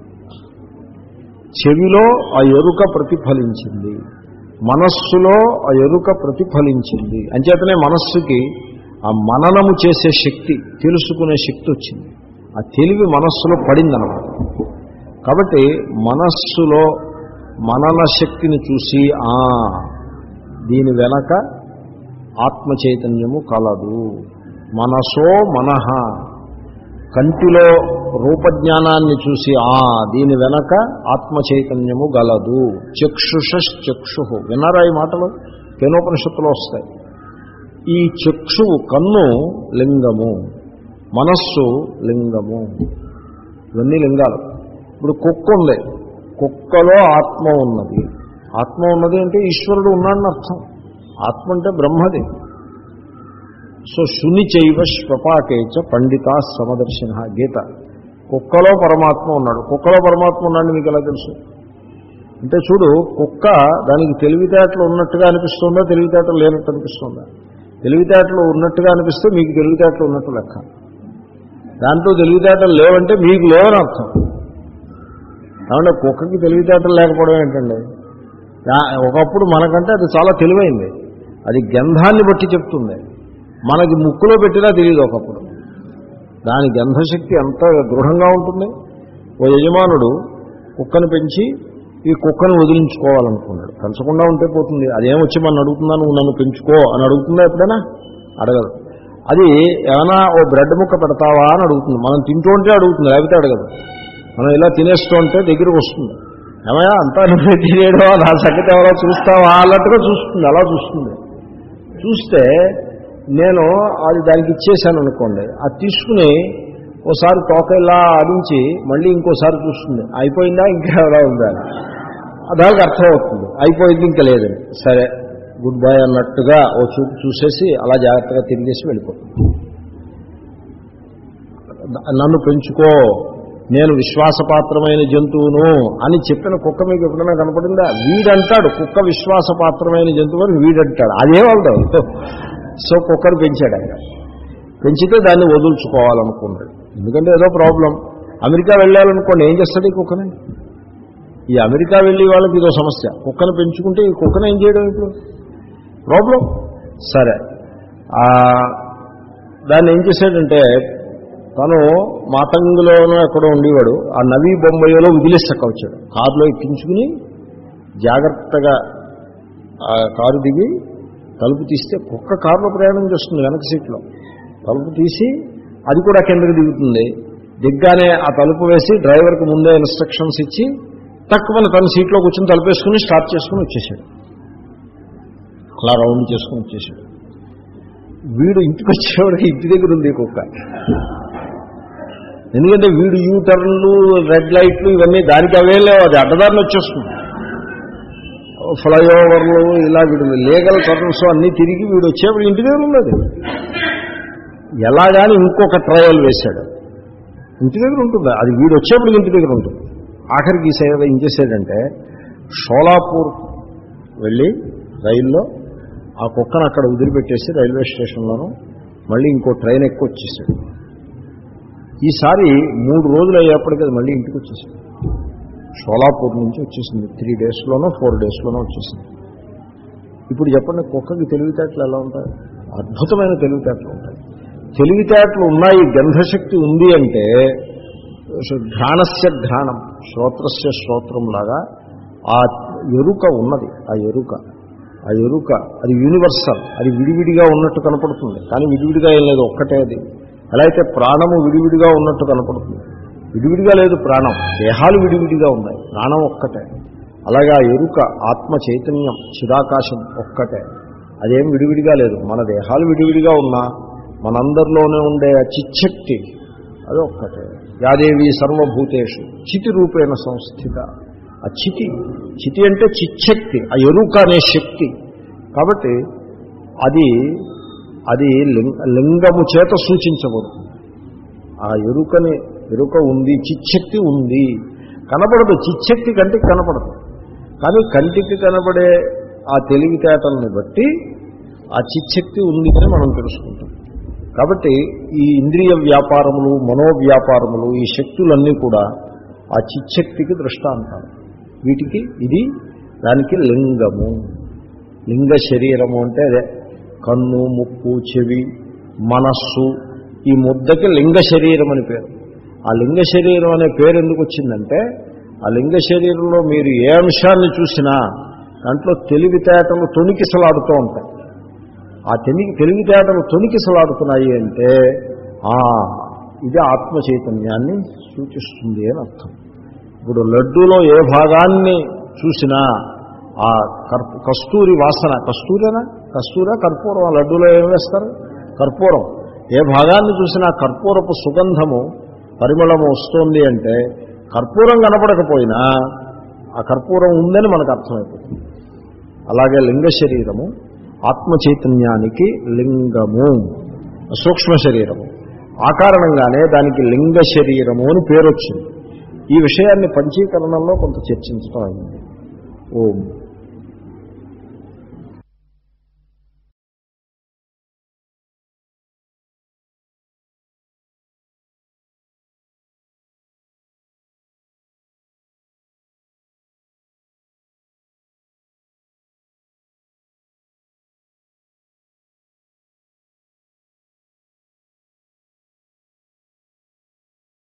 చెవిలో ఆ ఎరుక ప్రతిఫలించింది మనస్సులో ఆ ఎరుక ప్రతిఫలించింది అంచేతనే మనస్సుకి ఆ మననము చేసే శక్తి తెలుసుకునే శక్తి వచ్చింది ఆ తెలివి మనస్సులో పడిందనమాట కాబట్టి మనస్సులో మనన శక్తిని చూసి ఆ దీని వెనక ఆత్మ చైతన్యము కలదు మనసో మనహ కంటిలో రూపజ్ఞానాన్ని చూసి ఆ దీని వెనక ఆత్మ చైతన్యము గలదు చక్షుషక్షు విన్నారా ఈ మాటలు కేనోపనిషత్తులో వస్తాయి ఈ చక్షువు కన్ను లింగము మనస్సు లింగము ఇవన్నీ లింగాలు ఇప్పుడు కుక్క ఉంది కుక్కలో ఆత్మ ఉన్నది ఆత్మ ఉన్నది అంటే ఈశ్వరుడు ఉన్నాడని అర్థం ఆత్మ అంటే బ్రహ్మది సో శుని చైవ శ్వపాకేచ పండితా సమదర్శన గీత కుక్కలో పరమాత్మ ఉన్నాడు కుక్కలో పరమాత్మ ఉన్నాడు మీకు ఎలా తెలుసు అంటే చూడు కుక్క దానికి తెలివితేటలు ఉన్నట్టుగా అనిపిస్తుందా తెలివితేటలు లేనట్టు అనిపిస్తుందా తెలివితేటలు ఉన్నట్టుగా అనిపిస్తే మీకు తెలివితేటలు ఉన్నట్టు లెక్క దాంట్లో తెలివితేటలు లేవంటే మీకు లేవని అర్థం కాబట్టి కుక్కకి తెలివితేటలు లేకపోవడం ఏంటండి దా- ఒకప్పుడు మనకంటే అది చాలా తెలివైంది అది గంధాన్ని బట్టి చెప్తుంది మనకి ముక్కులో పెట్టినా తెలియదు ఒకప్పుడు దాని గంధశక్తి ఎంత దృఢంగా ఉంటుంది ఓ యజమానుడు కుక్కను పెంచి ఈ కుక్కను వదిలించుకోవాలనుకున్నాడు పెంచకుండా ఉంటే పోతుంది అదేం వచ్చి మనం అడుగుతున్నా నువ్వు నన్ను పెంచుకో అని అడుగుతుందా ఎప్పుడైనా అడగదు అది ఏమైనా ఓ బ్రెడ్ ముక్క పెడతావా అని అడుగుతుంది మనం తింటూ ఉంటే అడుగుతుంది లేకపోతే అడగదు మనం ఇలా తినేస్తూ ఉంటే దగ్గరకు వస్తుంది ఏమయ్యా అంతా నువ్వే తినేయడం నా సంగతి ఎవరో చూస్తావా అన్నట్టుగా చూస్తుంది అలా చూస్తుంది చూస్తే నేను అది దానికి ఇచ్చేసాను అనుకోండి అది తీసుకుని ఓసారి తోక ఇలా ఆడించి మళ్ళీ ఇంకోసారి చూస్తుంది అయిపోయిందా ఇంకా ఎవరా ఉందా దానికి అర్థం అవుతుంది అయిపోయింది ఇంకా లేదని సరే గుడ్ బై అన్నట్టుగా ఓ చూపు చూసేసి అలా జాగ్రత్తగా తిరిగేసి వెళ్ళిపోతుంది నన్ను పెంచుకో నేను విశ్వాసపాత్రమైన జంతువును అని చెప్పిన కుక్క మీకు ఎప్పుడైనా కనపడిందా వీడంటాడు కుక్క విశ్వాసపాత్రమైన జంతువు అని వీడంటాడు అదే వాళ్ళు సో కుక్కను పెంచాడు ఆయన పెంచితే దాన్ని వదులుచుకోవాలనుకున్నాడు ఎందుకంటే ఏదో ప్రాబ్లం అమెరికా వెళ్ళాలనుకోండి ఏం చేస్తాడు ఈ కుక్కని ఈ అమెరికా వెళ్ళి వాళ్ళకి ఇదో సమస్య కుక్కను పెంచుకుంటే ఈ కుక్కను ఏం చేయడం ఇప్పుడు ప్రాబ్లం సరే ఆ, దాన్ని ఏం చేశాడంటే తను మాతంగులోనూ ఎక్కడో ఉండేవాడు ఆ నవీ బొంబాయిలో వదిలేసాక వచ్చాడు కారులో ఎక్కించుకుని జాగ్రత్తగా ఆ కారు దిగి తలుపు తీస్తే కుక్క కారులో ప్రయాణం చేస్తుంది వెనక సీట్లో తలుపు తీసి అది కూడా కిందకి దిగుతుంది దిగ్గానే ఆ తలుపు వేసి డ్రైవర్కి ముందే ఇన్స్ట్రక్షన్స్ ఇచ్చి తక్కువ తన సీట్లో కూర్చొని తలుపేసుకుని స్టార్ట్ చేసుకుని వచ్చేసాడు అలా రౌండ్ చేసుకుని వచ్చేసాడు వీడు ఇంటికి వచ్చేవాడికి ఇంటి దగ్గర ఉంది ఈ కుక్క ఎందుకంటే వీడు యూ టర్న్లు రెడ్ లైట్లు ఇవన్నీ దానికి అవే లేవు అది అడ్డదారిని వచ్చేస్తుంది ఫ్లైఓవర్లు ఇలా వీడు లీగల్ టర్న్స్ అన్నీ తిరిగి వీడు వచ్చేప్పుడు ఇంటి దగ్గర ఉన్నది ఎలాగాని ఇంకొక ట్రయల్ వేశాడు ఇంటి దగ్గర ఉంటుంది అది వీడు వచ్చేప్పుడు ఇంటి దగ్గర ఉంటుంది ఆఖరికి ఈ సేవ ఏం చేశాడంటే షోలాపూర్ వెళ్ళి రైల్లో ఆ కుక్కను అక్కడ వదిలిపెట్టేసి రైల్వే స్టేషన్లోనూ మళ్ళీ ఇంకో ట్రైన్ ఎక్కువ వచ్చేసాడు ఈసారి మూడు రోజులు అయ్యేప్పటికీ అది మళ్ళీ ఇంటికి వచ్చేసింది షోలాపూర్ నుంచి వచ్చేసింది త్రీ డేస్లోనో ఫోర్ డేస్లోనో వచ్చేసింది ఇప్పుడు చెప్పండి కుక్కకి తెలివితేటలు ఎలా ఉంటాయి అద్భుతమైన తెలివితేటలు ఉంటాయి తెలివితేటలు ఉన్నాయి గంధశక్తి ఉంది అంటే ఘ్రాణస్య ఘ్రాణం శ్రోత్రస్య శ్రోత్రం లాగా ఆ ఎరుక ఉన్నది ఆ ఎరుక ఆ ఎరుక అది యూనివర్సల్ అది విడివిడిగా ఉన్నట్టు కనపడుతుంది కానీ విడివిడిగా ఏం లేదు ఒక్కటే అది ఎలా అయితే ప్రాణము విడివిడిగా ఉన్నట్టు కనపడుతుంది విడివిడిగా లేదు ప్రాణం దేహాలు విడివిడిగా ఉన్నాయి ప్రాణం ఒక్కటే అలాగే ఆ ఎరుక ఆత్మ చైతన్యం చిదాకాశం ఒక్కటే అదేం విడివిడిగా లేదు మన దేహాలు విడివిడిగా ఉన్నా మనందరిలోనే ఉండే ఆ చిచ్చక్తి అది ఒక్కటే యాదేవి సర్వభూతేషు చితి రూపేణ సంస్థిత ఆ చితి చితి అంటే చిచ్చక్తి ఆ ఎరుక అనే శక్తి కాబట్టి అది అది లింగ లింగము చేత సూచించబడుతుంది ఆ ఎరుకని ఎరుక ఉంది చిచ్చక్తి ఉంది కనపడదు చిచ్చక్తి కంటికి కనపడదు కానీ కంటికి కనబడే ఆ తెలివితేటల్ని బట్టి ఆ చిచ్చక్తి ఉంది అని మనం తెలుసుకుంటాం కాబట్టి ఈ ఇంద్రియ వ్యాపారములు మనోవ్యాపారములు ఈ శక్తులన్నీ కూడా ఆ చిచ్చక్తికి దృష్టాంతాలు వీటికి ఇది దానికి లింగము లింగ శరీరము అంటే అదే కన్ను ముక్కు చెవి మనస్సు ఈ ముద్దకి లింగ శరీరం అని పేరు ఆ లింగ శరీరం అనే పేరు ఎందుకు వచ్చిందంటే ఆ లింగ శరీరంలో మీరు ఏ అంశాన్ని చూసినా దాంట్లో తెలివితేటలు తొణికిసలాడుతూ ఉంటాయి ఆ తెలి తెలివితేటలు తొణికిసలాడుతున్నాయి అంటే ఆ ఇది ఆత్మ చైతన్యాన్ని సూచిస్తుంది అని అర్థం ఇప్పుడు లడ్డూలో ఏ భాగాన్ని చూసినా ఆ కర్ప కస్తూరి వాసన కస్తూరేనా కస్తూరా కర్పూరం ఆ లడ్డూలో ఏం వేస్తారు కర్పూరం ఏ భాగాన్ని చూసినా కర్పూరపు సుగంధము పరిమళము వస్తోంది అంటే కర్పూరం కనపడకపోయినా ఆ కర్పూరం ఉందని మనకు అర్థమైపోతుంది అలాగే లింగ శరీరము ఆత్మ చైతన్యానికి లింగము సూక్ష్మ శరీరము ఆ కారణంగానే దానికి లింగ శరీరము అని పేరు వచ్చింది ఈ విషయాన్ని పంచీకరణంలో కొంత చర్చించడం అయింది ఓం